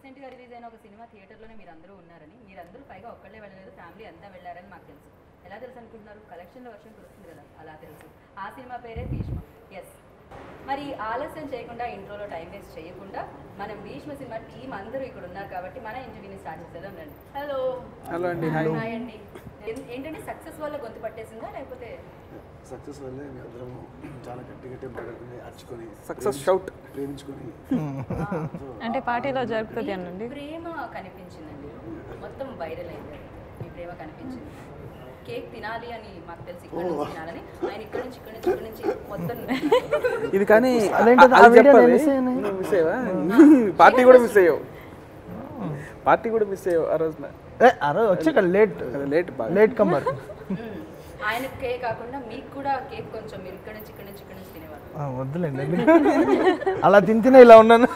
Recent గా release అయిన ఒక సినిమా థియేటర్ లోనే మీరు అందరూ ఉన్నారని మీరందరూ పైగా ఒక్కళ్ళే వెళ్ళలేదు ఫ్యామిలీ అంతా వెళ్ళారని మాకు తెలుసు ఎలా తెలుసు అనుకుంటున్నారు కలెక్షన్ లో వర్షం కురుస్తుంది కదా అలా తెలుసు ఆ సినిమా పేరే భీష్మ ఎస్ మరి ఆలస్యం చేయకుండా ఇంట్రోలో టైం వేస్ట్ చేయకుండా మనం భీష్మ సినిమా టీం అందరూ ఇక్కడ ఉన్నారు కాబట్టి మన ఇంటర్వ్యూని స్టార్ట్ చేసేద్దాం రండి హలో హలో అండి హాయ్ హాయ్ అండి ఏం- ఏంటంటే సక్సెస్ వల్ల గొంతు పట్టేసిందా లేకపోతే సక్సెస్ వల్లే మీ అందరం చాలా గట్టి గట్టి మాట్లాడుకుని అర్చుకొని సక్సెస్ షౌట్ ప్రేమించుకొని అంటే పార్టీలో జరుగుతుంది అనండి ప్రేమ కనిపించిందండి మొత్తం వైరల్ అయింది మీ ప్రేమ కనిపించింది కేక్ తినాలి అని మాకు తెలిసి ఇక్కడ నుంచి తినాలని ఆయన ఇక్కడ నుంచి ఇక్కడ నుంచి ఇక్కడ నుంచి మొత్తం ఇది కానీ అదేంటది? అది ఆ వీడియో చెప్పాలి. నేను miss అయ్యానే. నువ్వు మిస్ అయ్యావా పార్టీ కూడా మిస్ అయ్యావు పార్టీ కూడా మిస్ అయ్యావు ఆ రోజున ఏ అరే వచ్చాక లేట్ అది లేట్ బాగా లేట్ కమ్మర్ మ్మ్. ఆయన కేక్ కాకుండా మీకు కూడా కేక్ కొంచెం మీరు ఇక్కడ నుంచి ఇక్కడ నుంచి ఇక్కడ నుంచి తినేవారు వద్దులేండి అలా తింటేనే ఇలా ఉన్నాను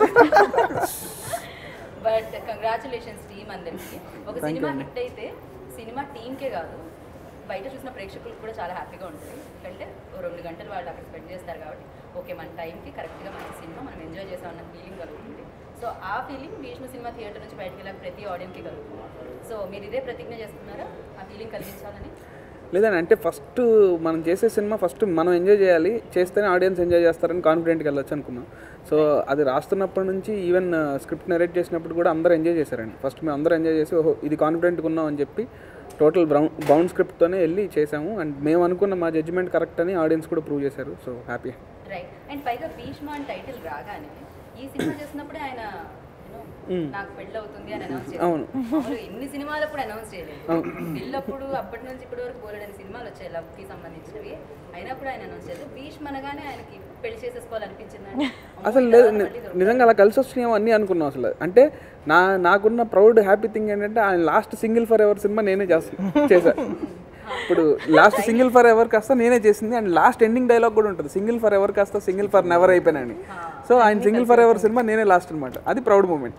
బట్ కంగ్రాచులేషన్స్ టీమ్ అందరికి ఒక సినిమా హిట్ అయితే సినిమా టీంకే కాదు బయట చూసిన ప్రేక్షకులకు కూడా చాలా హ్యాపీగా ఉంటుంది ఎందుకంటే ఓ రెండు గంటలు వాళ్ళు అక్కడ స్పెండ్ చేస్తారు కాబట్టి ఓకే మన టైంకి కరెక్ట్గా మన సినిమా మనం ఎంజాయ్ చేసాం అన్న ఫీలింగ్ కలుగుతుంది సో ఆ ఫీలింగ్ భీష్మ సినిమా థియేటర్ నుంచి బయటకు వెళ్ళాక ప్రతి ఆడియన్కి కలుగుతుంది సో మీరు ఇదే ప్రతిజ్ఞ చేస్తున్నారా ఆ ఫీలింగ్ కలిగించాలని లేదండి అంటే ఫస్ట్ మనం చేసే సినిమా ఫస్ట్ మనం ఎంజాయ్ చేయాలి చేస్తేనే ఆడియన్స్ ఎంజాయ్ చేస్తారని కాన్ఫిడెంట్గా వెళ్ళొచ్చు అనుకున్నాం సో అది రాస్తున్నప్పటి నుంచి ఈవెన్ స్క్రిప్ట్ నరేట్ చేసినప్పుడు కూడా అందరూ ఎంజాయ్ చేశారండి ఫస్ట్ మేము అందరూ ఎంజాయ్ చేసి ఓహో ఇది కాన్ఫిడెంట్గా ఉన్నాం అని చెప్పి టోటల్ బ్రౌన్ బౌండ్ స్క్రిప్ట్తోనే వెళ్ళి చేసాము అండ్ మేము అనుకున్న మా జడ్జిమెంట్ కరెక్ట్ అని ఆడియన్స్ కూడా ప్రూవ్ చేశారు సో హ్యాపీ రైట్ అండ్ పైగా భీష్మ అని టైటిల్ రాగానే ఈ సినిమా చేసినప్పుడే ఆయన you know, నాకు పెళ్ళి అవుతుంది అని అనౌన్స్ అవును. చేశారు ఎన్ని సినిమాలు అప్పుడు అనౌన్స్ చేయలేదు పెళ్ళప్పుడు అప్పటి నుంచి ఇప్పటి వరకు బోలెడని సినిమాలు వచ్చాయి లవ్ కి సంబంధించినవి అయినప్పుడు ఆయన అనౌన్స్ చేయలేదు భీష్మ అనగానే ఆయనకి పెళ్లి చేసేసుకోవాలనిపించిందండి అసలు లేదు ని- నిజంగా అలా కలిసి వచ్చినాయేమో అన్నీ అనుకున్నాం అసలు అంటే నా నాకున్న ప్రౌడ్ హ్యాపీ థింగ్ ఏంటంటే ఆయన last single for ever cinema నేనే చేస్తా చేశా ఇప్పుడు లాస్ట్ సింగిల్ ఫర్ ఎవర్ కాస్త నేనే చేసింది అండ్ లాస్ట్ ఎండింగ్ డైలాగ్ కూడా ఉంటుంది సింగిల్ ఫర్ ఎవర్ కాస్త సింగిల్ ఫర్ నెవర్ అయిపోయినాని సో ఆయన సింగిల్ ఫర్ ఎవర్ సినిమా నేనే లాస్ట్ అనమాట అది ప్రౌడ్ మూమెంట్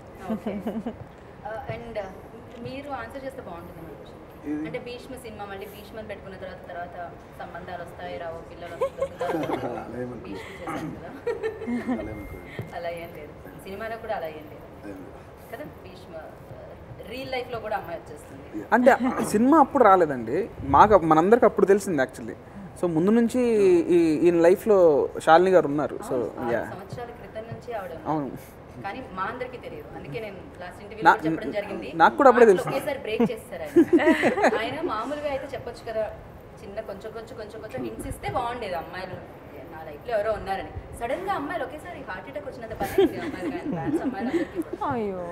అండ్ మీరు ఆన్సర్ చేస్తే బాగుంటుంది మన question. అంటే భీష్మ సినిమా మళ్ళీ భీష్మని పెట్టుకున్న తర్వాత తర్వాత సంబంధాలు వస్తాయి రావు పిల్లలు వస్తారు అదేమనుకో. భీష్మ చేశాను కదా అలా ఏం లేదు సినిమాలో కూడా అలా ఏం లేదు కదా భీష్మ రియల్ లైఫ్ లో కూడా అమ్మాయి వచ్చేస్తుంది అంటే ఆ సినిమా అప్పుడు రాలేదండి మాకు మనందరికి అప్పుడు తెలిసింది యాక్చువల్లీ సో ముందు నుంచి ఈ ఈయన లైఫ్లో శాలిని గారు ఉన్నారు సో ఆరు యా సంవత్సరాల క్రితం నుంచి ఆవిడ ఉన్నారు. అవును కానీ మా అందరికి తెలియదు అందుకే నేను లాస్ట్ ఇంటర్వ్యూ నా- చెప్పడం జరిగింది నాకు కూడా అప్పుడే మాటలు తెలుసు. ఒకేసారి బ్రేక్ చేస్తారు ఆయన ఆయన మామూలుగా అయితే చెప్పొచ్చు కదా చిన్న కొంచెం కొంచెం కొంచెం కొంచెం హింట్స్ ఇస్తే బాగుండేది అమ్మాయిలు నా లైఫ్ లో ఎవరో ఉన్నారని సడన్ గా అమ్మాయిలు ఒకేసారి హార్ట్ అటాక్ వచ్చినంత పని అయింది అమ్మాయిలు కానీ ఫ్యాన్స్ అమ్మాయిలందరికీ కూడా. అయ్యో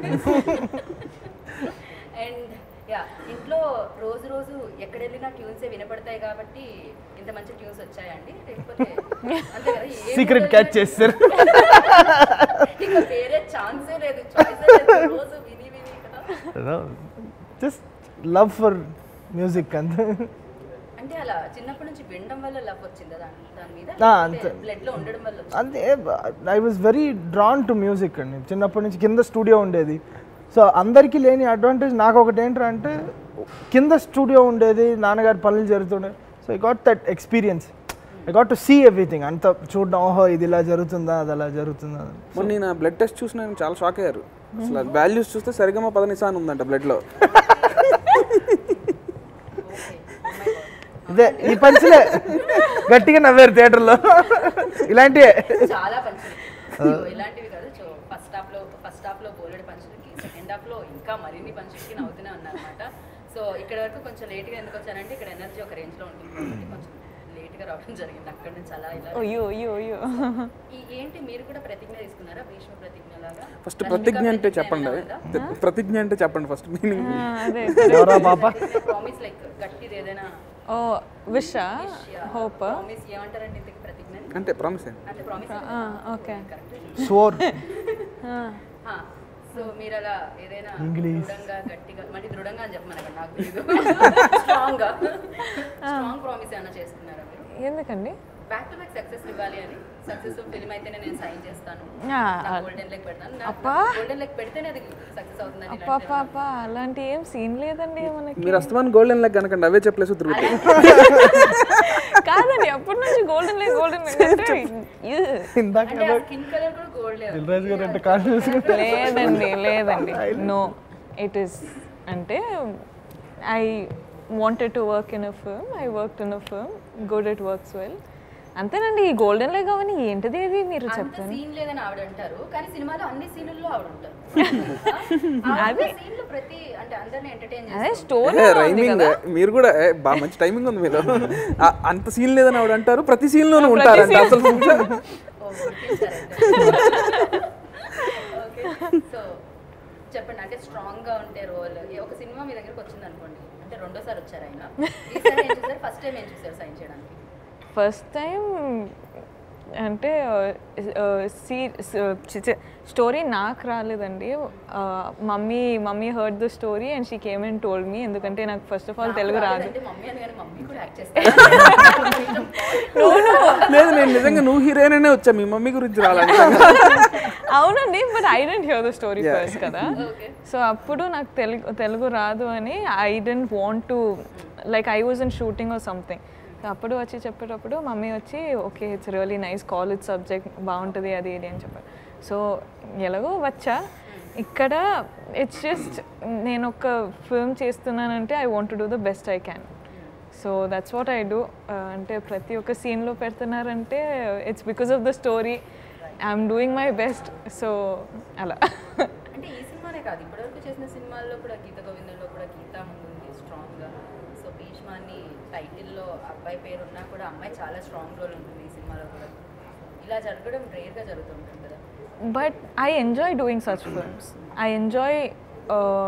అండ్ యా ఇంట్లో రోజు రోజు ఎక్కడ వెళ్ళినా ట్యూన్సే వినపడతాయి కాబట్టి ఇంత మంచి ట్యూన్స్ వచ్చాయండి లేకపోతే అంతే కదా ఏ సీక్రెట్ ఊళ్ళో క్యాచ్ చేస్తారు ఇక వేరే ఛాన్సే లేదు చాయిసే లేదు రోజు విని విని కదా జస్ట్ లవ్ ఫర్ మ్యూజిక్ అంతే అంటే అలా చిన్నప్పటి నుంచి వినడం వల్ల లవ్ వచ్చిందా దాని దాని మీద ఆ, అంతే. బ్లడ్ లో ఉండడం వల్ల వచ్చిందా? అంతే I was very drawn to music అండి చిన్నప్పటి నుంచి కింద స్టూడియో ఉండేది సో అందరికీ లేని అడ్వాంటేజ్ నాకు ఒకటి ఏంటంటే కింద స్టూడియో ఉండేది నాన్నగారి పనులు జరుగుతుండే so I got that experience I got to see everything అంత చూడడం ఓహో ఇది ఇలా జరుగుతుందా అది అలా జరుగుతుందా అని. మొన్న నేను బ్లడ్ టెస్ట్ చూసిన ఆయన చాలా షాక్ అయ్యారు అసలు వాల్యూస్ చూస్తే సరిగమ పదనిసా అని ఉందంట బ్లడ్లో ఓకే Oh my God. ఇదే ఈ పంచులే గట్టిగా నవ్వారు థియేటర్లో ఇలాంటివే చాలా పంచులు ఇలాంటివి కాదు సో ఫస్ట్ హాఫ్ లో ఫస్ట్ హాఫ్ లో బోలెడ్ పంచులకి సెకండ్ హాఫ్ లో ఇంకా మరిన్ని పంచులకి నవ్వుతూనే ఉన్నారన్నమాట సో ఇక్కడ వరకు కొంచెం లేట్ గా ఎందుకు వచ్చానంటే ఇక్కడ ఎనర్జీ ఒక రేంజ్ లో ఉంటుంది కాబట్టి కొంచెం లేట్ గా రావడం జరిగింది అక్కడ నుంచి అలా ఇలా అయ్యో అయ్యో అయ్యో ఈ ఏంటి మీరు కూడా ప్రతిజ్ఞ తీసుకున్నారా భీష్మ ప్రతిజ్ఞ లాగా ఫస్ట్ ప్రతిజ్ఞ అంటే చెప్పండి ప్రతిజ్ఞ అంటే చెప్పండి ఫస్ట్ మీనింగ్ అదే ఎవరా పాప ప్రామిస్ లైక్ గట్టిది ఏదైనా ఓ విష్ హోప్ ప్రామిస్ ఏమంటారండి ఇంతకి ప్రతిజ్ఞ అంటే ప్రామిస్ అండి అంటే promise okay correct swore so మీరు అలా ఏదైనా English. దృఢంగా గట్టిగా మళ్ళీ దృఢంగా అని చెప్పమనగా నాకు తెలియదు స్ట్రాంగ్ గా స్ట్రాంగ్ ప్రామిస్ ఏమైనా చేస్తున్నారా మీరు ఎందుకండి బ్యాక్ టు బ్యాక్ సక్సెస్ ఇవ్వాలి అని సక్సెస్ఫుల్ ఫిల్మ్ అయితేనే నేను సైన్ చేస్తాను ఆ, గోల్డెన్ లెగ్ పెడతాను అబ్బా. గోల్డెన్ లెగ్ పెడితేనే అది సక్సెస్ అవుతుందని అప్ప ఇలాంటివి అప్ప అప్ప అలాంటి ఏం సీన్ లేదండి మనకి మీరు అస్తమాన్ గోల్డెన్ లెగ్ అనకండి అవే చెప్పలేసి తిరుగుతాయి కాదండి అప్పటి నుంచి గోల్డెన్ లైక్ గోల్డెన్ అంటే ఇ- ఇందాక అంటే ఆ స్కిన్ కలర్ కూడా గోల్డ్ దిల్రాజు గారు అంటే కాన్ఫిడెన్స్ లేదండి లేదండి నో ఇట్ ఈస్ అంటే I wanted to work in a film I work in a film good it works well అంతేనండి ఈ గోల్డెన్ లెగ్ అవన్నీ ఏంటిది ఇది మీరు అంత చెప్తాను సీన్ లేదని ఆవిడ అంటారు కానీ సినిమాలో అన్ని సీన్లలో ఆవిడ ఉంటారు అదే సీన్ లో ప్రతి అంటే అందరిని ఎంటర్టైన్ అదే చేస్తారు స్టోరీ రైమింగ్ మీరు కూడా ఏ, బాగా మంచి టైమింగ్ ఉంది మీరు ఆ, అంత సీన్ లేదని ఆవిడ అంటారు ప్రతి సీన్ లోనూ ఉంటారంట అసలు ఓ, గుర్తించారైతే. ఓకే సో చెప్పండి అంటే స్ట్రాంగ్ గా ఉంటే రోల్ ఒక సినిమా మీ దగ్గరకు వచ్చింది అనుకోండి అంటే రెండోసారి వచ్చారు ఆయన ఈసారి ఏం చూసారు ఫస్ట్ టైం ఏం చూసారు సైన్ చేయడానికి ఫస్ట్ టైం అంటే సీ స్టోరీ నాకు రాలేదండి mummy mummy heard the story and she came and told me ఎందుకంటే నాకు ఫస్ట్ ఆఫ్ ఆల్ తెలుగు రాదు అంటే మమ్మీ అని కానీ మమ్మీ కూడా యాక్ట్ చేస్తారు లేదు నేను నిజంగా నువ్వు హీరోయిన్ అనే వచ్చా మీ మమ్మీ గురించి రాలని అవునండి but I didn't hear the story first కదా ఓకే సో అప్పుడు నాకు తెలుగు తెలుగు రాదు అని I didn't want to like I was in shooting or something అప్పుడు వచ్చి చెప్పేటప్పుడు మమ్మీ వచ్చి okay it's really nice college subject బాగుంటుంది అది ఇది అని చెప్పారు సో ఎలాగో వచ్చా ఇక్కడ ఇట్స్ జస్ట్ నేను ఒక ఫిల్మ్ చేస్తున్నానంటే I want to do the best I can so that's what I do అంటే ప్రతి ఒక్క సీన్లో పెడుతున్నారంటే it's because of the story I'm doing my best so అలా అంటే ఈ సినిమానే కాదు ఇప్పటివరకు చేసిన సినిమాల్లో కూడా గీత గోవిందంలో కూడా గీత ఉంది స్ట్రాంగ్ గా సో భీష్మాన్ని టైటిల్లో అబ్బాయి పేరు ఉన్నా కూడా అమ్మాయి చాలా స్ట్రాంగ్ రోల్ ఉంటుంది ఈ సినిమాలో కూడా ఇలా జరగడం రేర్ గా జరుగుతుంటుంది కదా but I enjoy doing such films. I enjoy uh,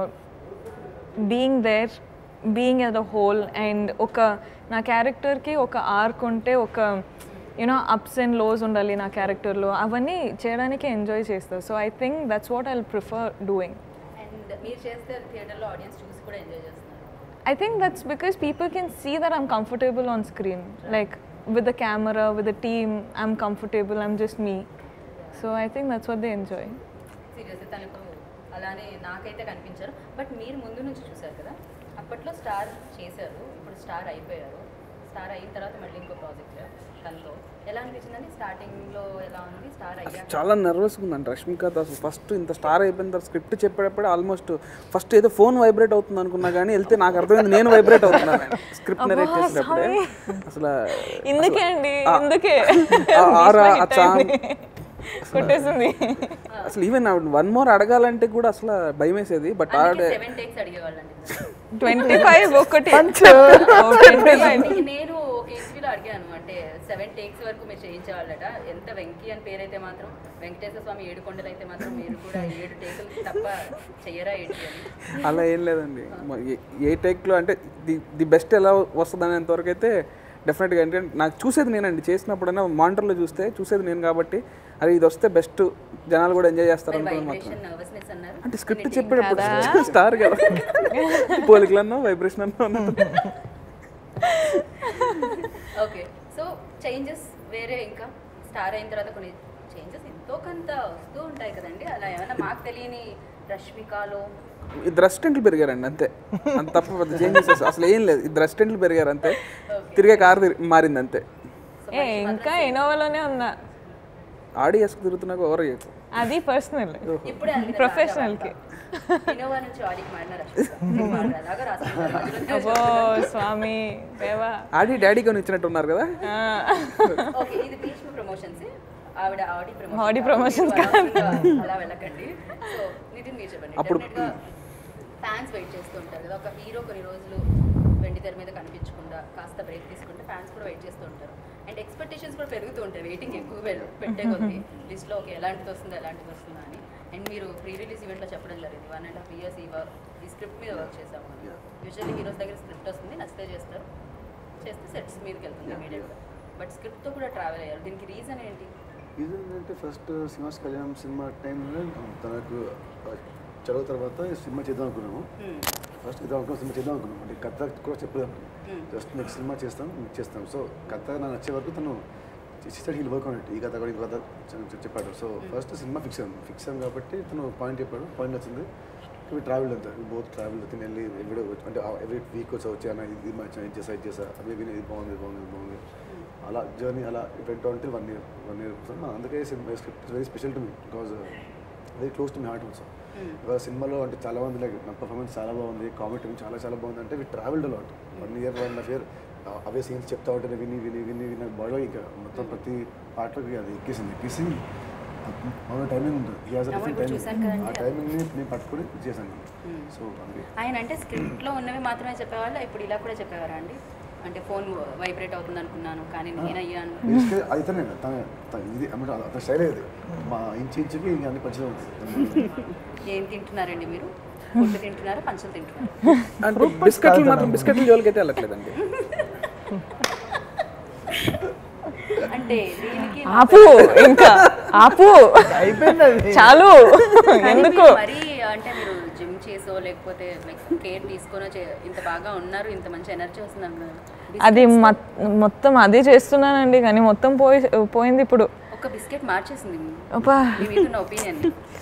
being there, being as a whole, and ఒక నా క్యారెక్టర్కి ఒక ఆర్క్ ఉంటే ఒక యూనో అప్స్ అండ్ లోస్ ఉండాలి నా క్యారెక్టర్లో అవన్నీ చేయడానికి ఎంజాయ్ చేస్తారు so I think that's what I prefer doing and మీరు చేస్తే థియేటర్లో ఆడియన్స్ చూసి కూడా ఎంజాయ్ చేస్తున్నారు I think that's because people can see that I'm comfortable on screen. Like with the camera, with the team, I'm comfortable, I'm just me. So I think that's what they enjoy. Seriously తనకు అలానే నాకైతే కనిపించారు but మీరు ముందు నుంచి చూశారు కదా అప్పట్లో స్టార్ చేశారు ఇప్పుడు స్టార్ అయిపోయారు స్టార్ అయిన తర్వాత మళ్ళీ ఇంకో ప్రాజెక్ట్ తనతో ఎలా అనిపించిందండి స్టార్టింగ్లో ఎలా ఉంది స్టార్ అయ్యాక చాలా నర్వస్గా ఉందండి రష్మికతో అసలు ఫస్ట్ ఇంత స్టార్ అయిపోయిన తర్వాత స్క్రిప్ట్ చెప్పేటప్పుడు ఆల్మోస్ట్ ఫస్ట్ ఏదో ఫోన్ వైబ్రేట్ అవుతుంది అనుకున్నా కానీ వెళ్తే నాకు అర్థమైంది నేను వైబ్రేట్ అవుతున్నాను స్క్రిప్ట్ నెరేట్ చేసినప్పుడే అసలు ఇందుకే అండి ఇందుకే ఆ ఆరా, ఆ Hit చామ్. అయింది. కొట్టేసింది అసలు ఈవెన్ వన్ మోర్ అడగాలంటే కూడా అసలు భయం వేసేది బట్ ఆడే సెవెన్ టేక్స్ అడిగేవాళ్ళండి ట్వంటీ ఫైవ్ ఒకటి ట్వంటీ ఫైవ్ నేను ఒక ఇంటర్వ్యూలో అడిగాను అంటే సెవెన్ టేక్స్ వరకు మీరు చేయించేవాళ్ళట ఎంత వెంకీ అని పేరైతే మాత్రం వెంకటేశ్వర స్వామి ఏడు కొండలు అయితే మాత్రం మీరు కూడా ఏడు టేకులు తప్ప చెయ్యరా ఏంటి అని అలా ఏం లేదండి మ- ఏ- ఏ టేక్లో అంటే ది ది బెస్ట్ ఎలా వస్తుంది అనేంత వరకు అయితే డెఫినెట్గా అంటే నాకు చూసేది నేనండి చేసినప్పుడైనా మానిటర్లో చూస్తే చూసేది నేను కాబట్టి అది ఇది వస్తే బెస్ట్ జనాలు కూడా ఎంజాయ్ చేస్తారు అనుకున్నాను మాత్రం వైబ్రేషన్ నర్వస్నెస్ అన్నారు అంటే స్క్రిప్ట్ చెప్పేటప్పుడు స్టార్ కదా పోలికలన్నా వైబ్రేషన్ అన్నా ఉన్నట్టు. ఓకే సో చేంజెస్ వేరే ఇంకా స్టార్ అయిన తర్వాత కొన్ని చేంజెస్ ఎంతో కొంత వస్తూ ఉంటాయి కదండి అలా ఏమైనా మాకు తెలియని రష్మికలో ఇద్దరు అసిస్టెంట్లు పెరిగారండి అంతే అంత తప్ప పెద్ద చేంజెస్ అసలు ఏం లేదు ఇద్దరు అసిస్టెంట్లు పెరిగారు అంతే తిరిగే కారు తిరిగి- మారింది అంతే ఏ ఇంకా ఇన్నోవాలోనే ఉందా ఆడియస్కి తిరుగుతున్నాక ఓవర్ చేయకు అది పర్సనల్ ఇప్పుడే అంది కదా ప్రొఫెషనల్కి ఇన్నోవా నుంచి ఆడికి మారిన రష్మిక అలాగా రాసుకుంటారు అబ్బో స్వామి దేవా ఆడి డాడీ కొని ఇచ్చినట్టు ఉన్నారు కదా ఆ. ఓకే ఇది భీష్మ ప్రమోషన్స్ ఆవిడ ఆడి ప్రమోషన్ ఆడి promotions అలా వెళ్ళకండి సో నితిన్ మీరు చెప్పండి డెఫినెట్గా ఫ్యాన్స్ వెయిట్ చేస్తూ ఉంటారు కదా ఒక హీరో కొన్ని రోజులు వెండి తెర మీద కనిపించకుండా కాస్త బ్రేక్ తీసుకుంటే ఫ్యాన్స్ కూడా వెయిట్ చేస్తూ ఉంటారు అండ్ ఎక్స్పెక్టేషన్స్ కూడా పెరుగుతూ ఉంటాయి వెయిటింగ్ ఎక్కువ పె- పెట్టే కొద్దీ లిస్ట్లో ఓకే ఎలాంటిది వస్తుందో ఎలాంటిది వస్తుందా అని అండ్ మీరు ప్రీ రిలీజ్ ఈవెంట్లో చెప్పడం జరిగింది వన్ అండ్ హాఫ్ ఇయర్స్ ఈ వర్క్ ఈ స్క్రిప్ట్ మీద వర్క్ చేసాము అని యూజువల్లీ హీరోస్ దగ్గర స్క్రిప్ట్ వస్తుంది నచ్చితే చేస్తారు చేస్తే సెట్స్ మీదకి వెళ్తుంది ఇమీడియట్గా బట్ స్క్రిప్ట్తో కూడా ట్రావెల్ అయ్యారు దీనికి రీజన్ ఏంటి ఇది ఏంటంటే ఫస్ట్ శ్రీనివాస్ కళ్యాణం సినిమా టైంలో తనకు చదువు తర్వాత ఈ సినిమా చేద్దాం అనుకున్నాము ఫస్ట్ ఇద్దాం అనుకున్నాం సినిమా చేద్దాం అనుకున్నాం అంటే కథ కూడా చెప్పలేదు జస్ట్ నెక్స్ట్ సినిమా చేస్తాం మీకు చేస్తాం సో కథ నాకు నచ్చే వరకు తను sir he'll work on it ఈ కథ కూడా ఈ కథ చె- చె- చెప్పాడు సో ఫస్ట్ సినిమా ఫిక్స్ అయింది ఫిక్స్ అయింది కాబట్టి తను పాయింట్ చెప్పాడు పాయింట్ వచ్చింది ఇవి ట్రావెల్ అంతా బోత్ ట్రావెల్ తిని వెళ్ళి ఎవ్రీ అంటే ఎవ్రీ వీక్ వచ్చి వచ్చి అన్న ఇది మంచి ఇది చేసా ఇది చేసా అవి విని ఇది బాగుంది ఇది బాగుంది ఇది బాగుంది అలా జర్నీ అలా వెంట ఉంటే వన్ ఇయర్ వన్ ఇయర్ అందుకే cinema script very special to me because very close to my heart also ఇవాళ సినిమాలో అంటే చాలా మంది లైక్ నా పర్ఫార్మెన్స్ చాలా బాగుంది కామెడీ చాలా చాలా బాగుంది అంటే we travelled a lot one year one half year అవే సీన్స్ చెప్తా ఉంటే విని విని విని విని బాడీలో ఇంకా మొత్తం ప్రతి పాటలోకి అది ఎక్కేసింది ఎక్కేసి మన టైమింగ్ ఉంటుంది ఈ హాజ్ అవును, డిఫరెంట్ ఇప్పుడు చూశాను టైమింగ్ కదండి. ఆ టైమింగ్ని నేను పట్టుకొని చేశాను సో అందుకే ఆయన అంటే స్క్రిప్ట్లో ఉన్నవి మాత్రమే చెప్పేవాళ్ళు ఇప్పుడు ఇలా కూడా చెప్పేవారా అండి అంటే ఫోన్ వైబ్రేట్ అవుతుంది అనుకున్నాను కానీ నేను అయ్యాను బేసిక్గా అయితేనే తన తన ఇది అంటే అతని స్టైల్ ఇది మా ఇంచు ఇంచుకి ఇంకా అన్ని పంచడం ఉంటుంది ఏం తింటున్నారండి మీరు ఫుడ్ తింటున్నారా పంచులు తింటున్నారా అంటే బిస్కెట్లు మాత్రం బిస్కెట్ల జోలికి అయితే వెళ్ళట్లేదండి అంటే దీనికి ఆపు ఇంకా ఆపు అయిపోయింది అది చాలు కానీ ఎందుకు మీరు మరీ అంటే మీరు జిమ్ చేసో లేకపోతే లైక్ కేర్ తీసుకొనో చే- ఇంత బాగా ఉన్నారు ఇంత మంచి ఎనర్జీ వస్తుంది అంటున్నారు అది మత్- మొత్తం అదే చేస్తున్నానండి కానీ మొత్తం పోయి పోయింది ఇప్పుడు ఒక బిస్కెట్ మార్చేసింది మీ- అబ్బా మీ మీద ఉన్న ఒపీనియన్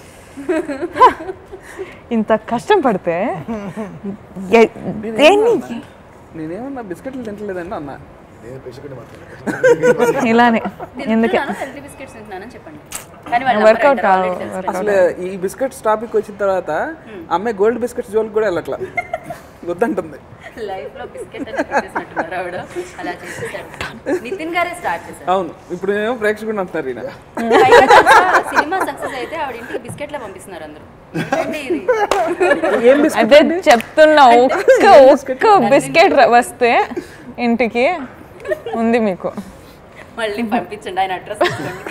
ఇంత కష్టం పడితే ఎ- దేనికి నేనేమన్నా బిస్కెట్లు తింటలేదండి అన్న నేను పేషెంట్ మాట్లాడలేదు ఇలానే ఎందుకే హెల్తీ బిస్కెట్స్ తింటున్నానని చెప్పండి కానీ వాళ్ళు వర్కౌట్ నమ్మరు, కాదు already తెలుసు. అసలు ఈ బిస్కెట్స్ టాపిక్ వచ్చిన తర్వాత అమ్మాయి గోల్డ్ బిస్కెట్స్ జోలికి కూడా వెళ్ళట్లా వద్దంటుంది లైఫ్ లో బిస్కెట్ అని పెట్టేసినట్టున్నారు ఆవిడ అలా చేసేసాడు నితిన్ గారే స్టార్ట్ చేశారు అవును ఇప్పుడు నేను ప్రేక్షకుడు అంటున్నారు ఈయన పైగా తెలుసా, సినిమా సక్సెస్ అయితే ఆవిడ ఇంటికి బిస్కెట్లే పంపిస్తున్నారు అందరూ ఏంటండి ఇది ఏం బిస్కెట్ అదే చెప్తున్నా ఒక్క ఒక్క బిస్కెట్ ర- వస్తే ఇంటికి ఉంది మీకు మళ్ళీ పంపించండి ఆయన అడ్రస్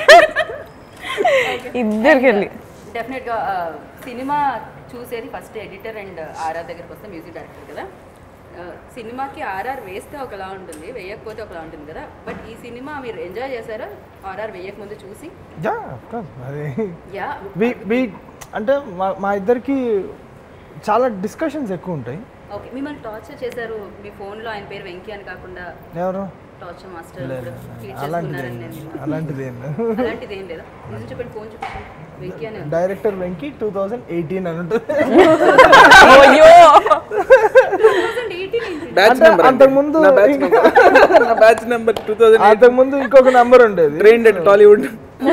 ఇద్దరికి వెళ్ళి డెఫినెట్గా సినిమా చూసేది ఫస్ట్ ఎడిటర్ అండ్ ఆర్ఆర్ దగ్గరికి వస్తే మ్యూజిక్ డైరెక్టర్ కదా ఆ, సినిమాకి ఆర్ఆర్ వేస్తే ఒకలా ఉంటుంది వేయకపోతే ఒకలా ఉంటుంది కదా బట్ ఈ సినిమా మీరు ఎంజాయ్ చేశారా ఆర్ఆర్ వేయక ముందు చూసి యా కోర్స్ అది యా వి వి అంటే మా మా ఇద్దరికి చాలా డిస్కషన్స్ ఎక్కువ ఉంటాయి ఓకే మిమ్మల్ని టార్చర్ చేశారు మీ ఫోన్లో ఆయన పేరు వెంకీ అని కాకుండా ఎవరు టార్చర్ మాస్టర్ ఫీడ్ అలాంటిది చేసుకున్నారని ఏం నేను లేదు. అలాంటిది ఏం లేదు అలాంటిది ఏం లేదా నిజం చెప్పండి ఫోన్ చూపించండి వెంకీ అని ఉంది. Director Venky two thousand eighteen అని ఉంటుంది అయ్యో 2018 ఏంటి? బ్యాచ్ అంటే నెంబర్ అంతకుముందు నా బ్యాచ్ నెంబర్ నా బ్యాచ్ నెంబర్ టూ థౌసండ్ అంతకుముందు ఇంకొక నంబర్ ఉండేది ట్రైన్ అట్ టాలీవుడ్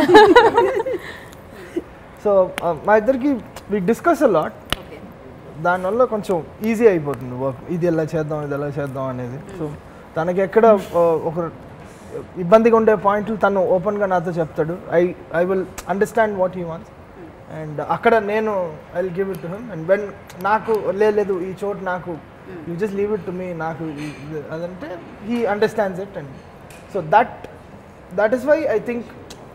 సో మా ఇద్దరికి వి డిస్కస్ లాట్ ఓకే దానివల్ల కొంచెం ఈజీ అయిపోతుంది వర్క్ ఇది ఎలా చేద్దాం ఇది ఎలా చేద్దాం అనేది సో తనకి ఎక్కడ ఆ, ఒక ఇబ్బందిగా ఉండే పాయింట్లు తను ఓపెన్గా నాతో చెప్తాడు I I will understand what he wants and అక్కడ నేను I will give it to him and when నాకు "లే, లేదు ఈ చోటు నాకు you just leave it to me నాకు ఈ- ఇది- అదంటే he understands it and so that that is why I think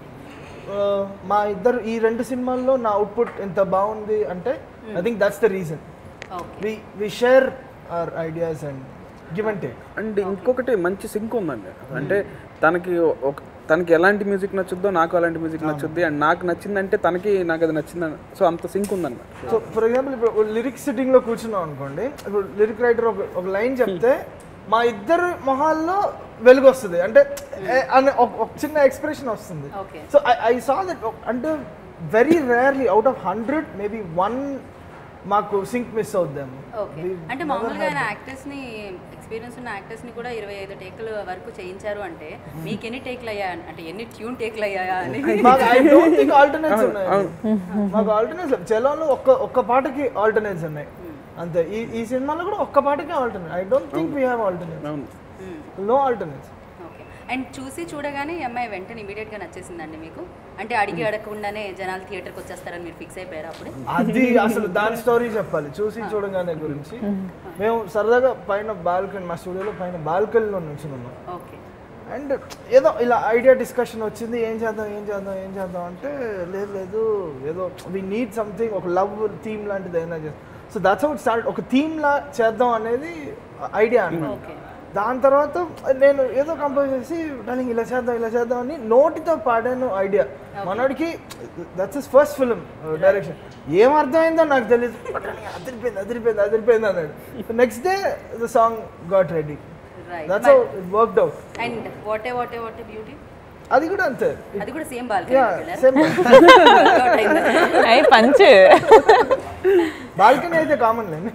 మా ఇద్దరు ఈ రెండు సినిమాల్లో నా అవుట్పుట్ ఎంత బాగుంది అంటే I think that's the reason okay we we share our ideas and give and take and ఇంకొకటి మంచి సింక్ ఉందండి అంటే తనకి ఒక తనకి ఎలాంటి మ్యూజిక్ నచ్చుద్దో నాకు అలాంటి మ్యూజిక్ నచ్చుద్ది అండ్ నాకు నచ్చిందంటే తనకి నాకు అది నచ్చిందని సో అంత సింక్ ఉందన్నమాట సో ఫర్ ఎగ్జాంపుల్ ఇప్పుడు లిరిక్స్ సిట్టింగ్లో కూర్చున్నాం అనుకోండి ఇప్పుడు లిరిక్ రైటర్ ఒక ఒక లైన్ చెప్తే మా ఇద్దరు మొహాల్లో వెలుగు వస్తుంది అంటే ఏ, అనే ఒక ఒక చిన్న ఎక్స్ప్రెషన్ వస్తుంది okay so I I saw that అంటే very rarely out of hundred maybe one మాకు సింక్ మిస్ అవుద్దాము ఓకే అంటే మామూలుగా ఆయన యాక్టర్స్ ని ఎక్స్పీరియన్స్ ఉన్న యాక్టర్స్ ని కూడా ఇరవై ఐదు టేకుల వరకు చేయించారు అంటే మీకు ఎన్ని టేకులు అయ్యా అంటే ఎన్ని ట్యూన్ టేకులు అయ్యాయా అని మాకు ఐ డోంట్ థింక్ ఆల్టర్నేట్స్ ఉన్నాయి మాకు ఆల్టర్నేట్స్ చలోలో ఒక్క ఒక్క పాటకి ఆల్టర్నేట్స్ ఉన్నాయి అంతే ఈ ఈ సినిమాలో కూడా ఒక్క పాటకి alternate I don't think we have alternates అవును నో ఆల్టర్నేట్స్ ఓకే అండ్ చూసి చూడగానే ఈ అమ్మాయి వెంటనే immediate గా నచ్చేసిందండి మీకు అంటే అడిగి అడగకుండానే జనాలు థియేటర్కి వచ్చేస్తారని మీరు ఫిక్స్ అయిపోయారు అప్పుడు అది అసలు దాని స్టోరీ చెప్పాలి చూసి చూడగానే గురించి మేము సరదాగా పైన బాల్కనీ మా స్టూడియోలో పైన బాల్కనీలో నుంచి ఉన్నాం ఓకే అండ్ ఏదో ఇలా ఐడియా డిస్కషన్ వచ్చింది ఏం చేద్దాం ఏం చేద్దాం ఏం చేద్దాం అంటే లేదు లేదు ఏదో వి నీడ్ సంథింగ్ ఒక లవ్ థీమ్ లాంటిది అయినా చేస్తాం సో దట్స్ అవుట్ స్టార్ట్ ఒక థీమ్ లా చేద్దాం అనేది ఐడియా అన్నమాట ఓకే దాని తర్వాత నేను ఏదో కంపోజ్ చేసి డార్లింగ్ ఇలా చేద్దాం ఇలా చేద్దాం అని నోటితో పాడాను ఐడియా మనోడికి that's is first film direction ఏం అర్థమైందో నాకు తెలియదు "But darling, అదిరిపోయింది అదిరిపోయింది అదిరిపోయింది అన్నాడు next day the song got ready right that's how it worked out and what a what a what a beauty అది కూడా అంతే అది కూడా సేమ్ యా బాల్కనీ సేమ్ అయి పంచ్ బాల్కనీ అయితే కామన్ లేండి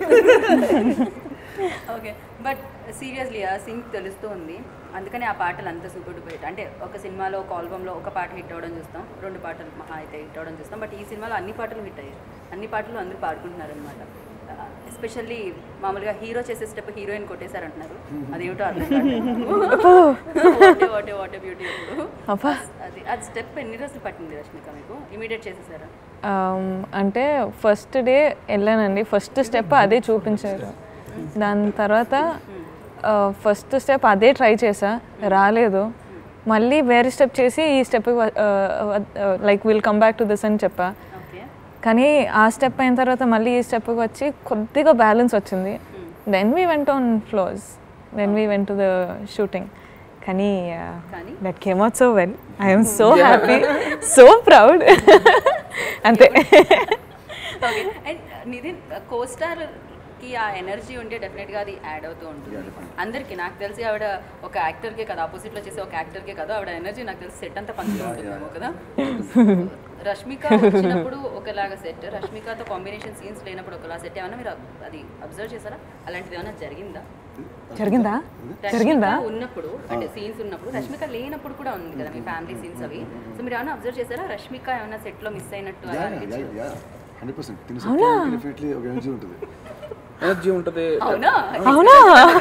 ఓకే బట్ సీరియస్లీ ఆ సింగ్ తెలుస్తూ ఉంది అందుకని ఆ పాటలు అంత సూపర్ డూపర్ హిట్ అంటే ఒక సినిమాలో ఒక ఆల్బంలో ఒక పాట హిట్ అవ్వడం చూస్తాం రెండు పాటలు మహా అయితే హిట్ అవ్వడం చూస్తాం బట్ ఈ సినిమాలో అన్ని పాటలు హిట్ అయ్యాయి అన్ని పాటలు అందరూ పాడుకుంటున్నారు అనమాట ఎస్పెషల్లీ మామూలుగా హీరో చేసే స్టెప్ హీరోయిన్ కొట్టేశారంటున్నారు అదేమిటో అర్థం వాటే వాటే వాటే బ్యూటీ ఇప్పుడు అబ్బా. అది అది స్టెప్ ఎన్ని రోజులు పట్టింది రష్మిక మీకు ఇమీడియట్ చేసేసారా Um, అంటే ఫస్ట్ డే వెళ్ళానండి ఫస్ట్ స్టెప్ అదే చూపించారు దాని తర్వాత ఫస్ట్ స్టెప్ అదే ట్రై చేసా రాలేదు మళ్ళీ వేరే స్టెప్ చేసి ఈ step like will come back to this అని చెప్పా ఓకే కానీ ఆ స్టెప్ అయిన తర్వాత మళ్ళీ ఈ స్టెప్కి వచ్చి కొద్దిగా బ్యాలెన్స్ వచ్చింది then we went on floors then we went to the shooting కానీ కానీ? That came out so well I'm so happy so proud అంతే ఓకే అండ్ నితిన్ కోస్టార్ కి ఆ ఎనర్జీ ఉంటే డెఫినెట్గా అది యాడ్ అవుతూ ఉంటుంది అందరికి నాకు తెలిసి ఆవిడ ఒక యాక్టర్కే కదా ఆపోజిట్లో చేసే ఒక యాక్టర్కే కదా ఆవిడ ఎనర్జీ నాకు తెలిసి సెట్ అంతా పంచుతూ ఉంటుందేమో కదా రష్మిక వచ్చినప్పుడు ఒకలాగా సెట్ రష్మికతో కాంబినేషన్ సీన్స్ లేనప్పుడు ఒకలా సెట్ ఏమన్నా మీరు అది అబ్జర్వ్ చేశారా అలాంటిది ఏమైనా జరిగిందా జరిగిందా రష్మిక జరిగిందా ఉన్నప్పుడు అంటే సీన్స్ ఉన్నప్పుడు రష్మిక లేనప్పుడు కూడా ఉంది కదా మీ ఫ్యామిలీ సీన్స్ అవి సో మీరు ఏమైనా అబ్జర్వ్ చేశారా రష్మిక ఏమైనా సెట్ లో మిస్ అయినట్టు అలా అనిపించింది హండ్రెడ్ పర్సెంట్ తిని డెఫినెట్లీ ఒక ఎనర్జీ ఉంటుంది ఎనర్జీ ఉంటుంది అవునా అవునా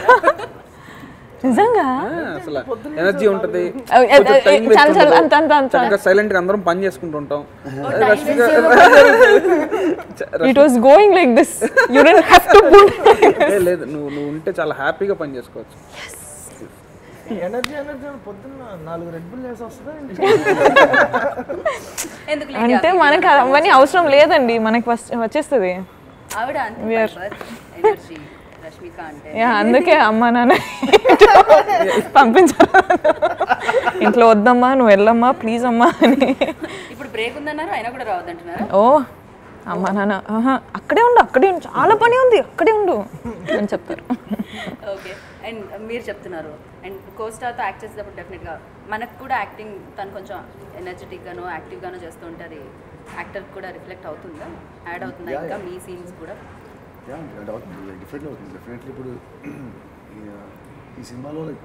నిజంగా అసలు ఎనర్జీ ఉంటుంది అవ్ ఎ- ఎ- ఎ- చాలు, చాలు, అంత, అంత, అంత. చక్కగా సైలెంట్ గా అందరం పని చేసుకుంటూ ఉంటాం Rashmika it was going like this you don't have to put a, లేదు నువ్వు నువ్వు ఉంటే చాలా హ్యాపీగా పని చేసుకోవచ్చు ఎనర్జీ ఎనర్జీ పొద్దున్న నాలుగు రెడ్ బుల్ చేసి వస్తుందా ఎందుకు అంటే మనకి అవన్నీ అవసరం లేదండి మనకి వస్- వచ్చేస్తుంది ఆవిడ అంతే ఎనర్జీ రష్మిక అంటే యా అందుకే అమ్మా నాన్న పంపించారు ఇంట్లో వద్దమ్మా నువ్వు వెళ్ళమ్మా ప్లీజ్ అమ్మా అని ఇప్పుడు బ్రేక్ ఉందన్నారు అయినా కూడా రావద్దంటున్నారా ఓ అమ్మా నాన్న ఆహా, అక్కడే ఉండు అక్కడే ఉండు చాలా పని ఉంది అక్కడే ఉండు అని చెప్తారు ఓకే అండ్ మీరు చెప్తున్నారు అండ్ కోస్టార్తో యాక్ట్ చేసేటప్పుడు డెఫినెట్గా మనకు కూడా యాక్టింగ్ తను కొంచెం ఎనర్జెటిక్గానో యాక్టివ్గానో చేస్తూ ఉంటే అది యాక్టర్ కూడా రిఫ్లెక్ట్ అవుతుందా యాడ్ అవుతుందా Yeah, ఇంకా yeah. మీ సీన్స్ కూడా యా అది అవుతుంది డిఫరెంట్లీ అవుతుంది డెఫినెట్లీ ఇప్పుడు ఈ- ఈ సినిమాలో లైక్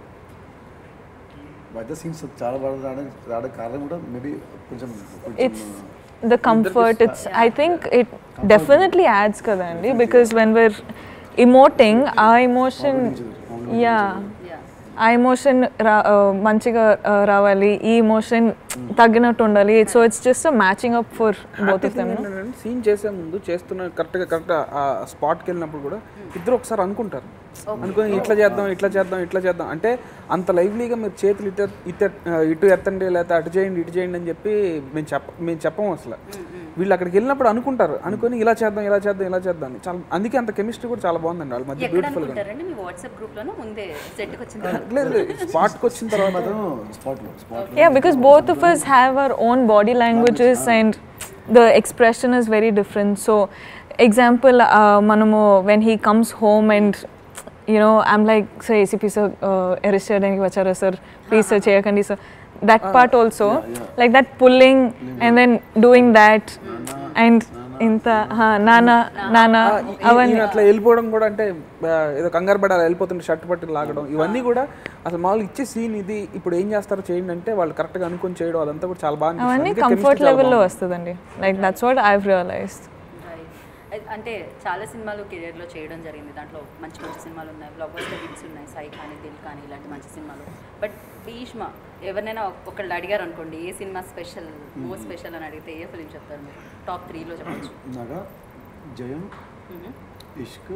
మధ్య సీన్స్ చాలా బాగా రావడానికి రావడానికి కారణం కూడా మేబీ కొంచెం it's the comfort it's I think it definitely adds కదండి because when we're emoting uh emotion yeah yeah uh emotion రా ఆ, మంచిగా ఆ, రావాలి ఈ ఎమోషన్ తగ్గినట్టు ఉండాలి so it's just matching up for both of them scene చేసే ముందు చేస్తున్న కరెక్ట్గా కరెక్ట్ ఆ స్పాట్కి వెళ్ళినప్పుడు కూడా ఇద్దరు ఒకసారి అనుకుంటారు అనుకుని ఇట్లా చేద్దాం ఇట్లా చేద్దాం ఇట్లా చేద్దాం అంటే అంత లైవ్లీగా మీరు చేతులు ఇటు ఇటు ఇటు ఎత్తండి లేకపోతే అటు చేయండి ఇటు చేయండి అని చెప్పి మేము చెప్ప మేము చెప్పము అసలు వీళ్ళు అక్కడికి వెళ్ళినప్పుడు అనుకుంటారు అనుకుని ఇలా చేద్దాం ఇలా చేద్దాం ఇలా చేద్దాం అని చాలా అందుకే అంత కెమిస్ట్రీ కూడా చాలా బాగుందండి వాళ్ళ మధ్య ఎక్కడ బ్యూటిఫుల్గా అనుకుంటారండి మీ వాట్సాప్ గ్రూప్లోనూ ముందే సెట్కి వచ్చిన తర్వాత లేదు లేదు స్పాట్కి వచ్చిన తర్వాత మాత్రం స్పాట్లో spot Yeah, because both of us have our own body languages and the expression is very different. So, example, uh, manamu when he comes home and you know, I'm like, sir, ACP sir, uh, arrest చేయడానికి వచ్చారా sir, please sir, చేయకండి sir. That part also, like that pulling and then doing that and ఇంత నానా నానా ఈ- ఈయన అట్లా వెళ్ళిపోవడం కూడా అంటే ఆ, ఏదో కంగారు పడి అలా వెళ్ళిపోతుంటే షర్ట్ పట్టి లాగడం ఇవన్నీ కూడా అసలు మామూలు ఇచ్చే సీన్ ఇది ఇప్పుడు ఏం చేస్తారో చేయండి అంటే వాళ్ళు కరెక్ట్గా అనుకొని చేయడం అదంతా కూడా చాలా బాగా అనిపిస్తుంది. అవన్నీ అందుకే కంఫర్ట్ chemistry చాలా లెవెల్లో బాగుంది. వస్తుందండి like that's what I realised Right. అంటే చాలా సినిమాలు కెరియర్లో చేయడం జరిగింది దాంట్లో మంచి మంచి సినిమాలు ఉన్నాయి బ్లాక్ బస్టర్ హిట్స్ ఉన్నాయి సై కానీ దిల్ కానీ ఇలాంటి మంచి సినిమాలు బట్ భీష్మ ఎవరినైనా ఒకళ్ళు అడిగారు అనుకోండి ఏ సినిమా స్పెషల్ మోస్ట్ స్పెషల్ అని అడిగితే ఏ ఫిలిం చెప్తారు మీరు టాప్ త్రీలో చెప్పచ్చు నాగా జయం ఇష్క్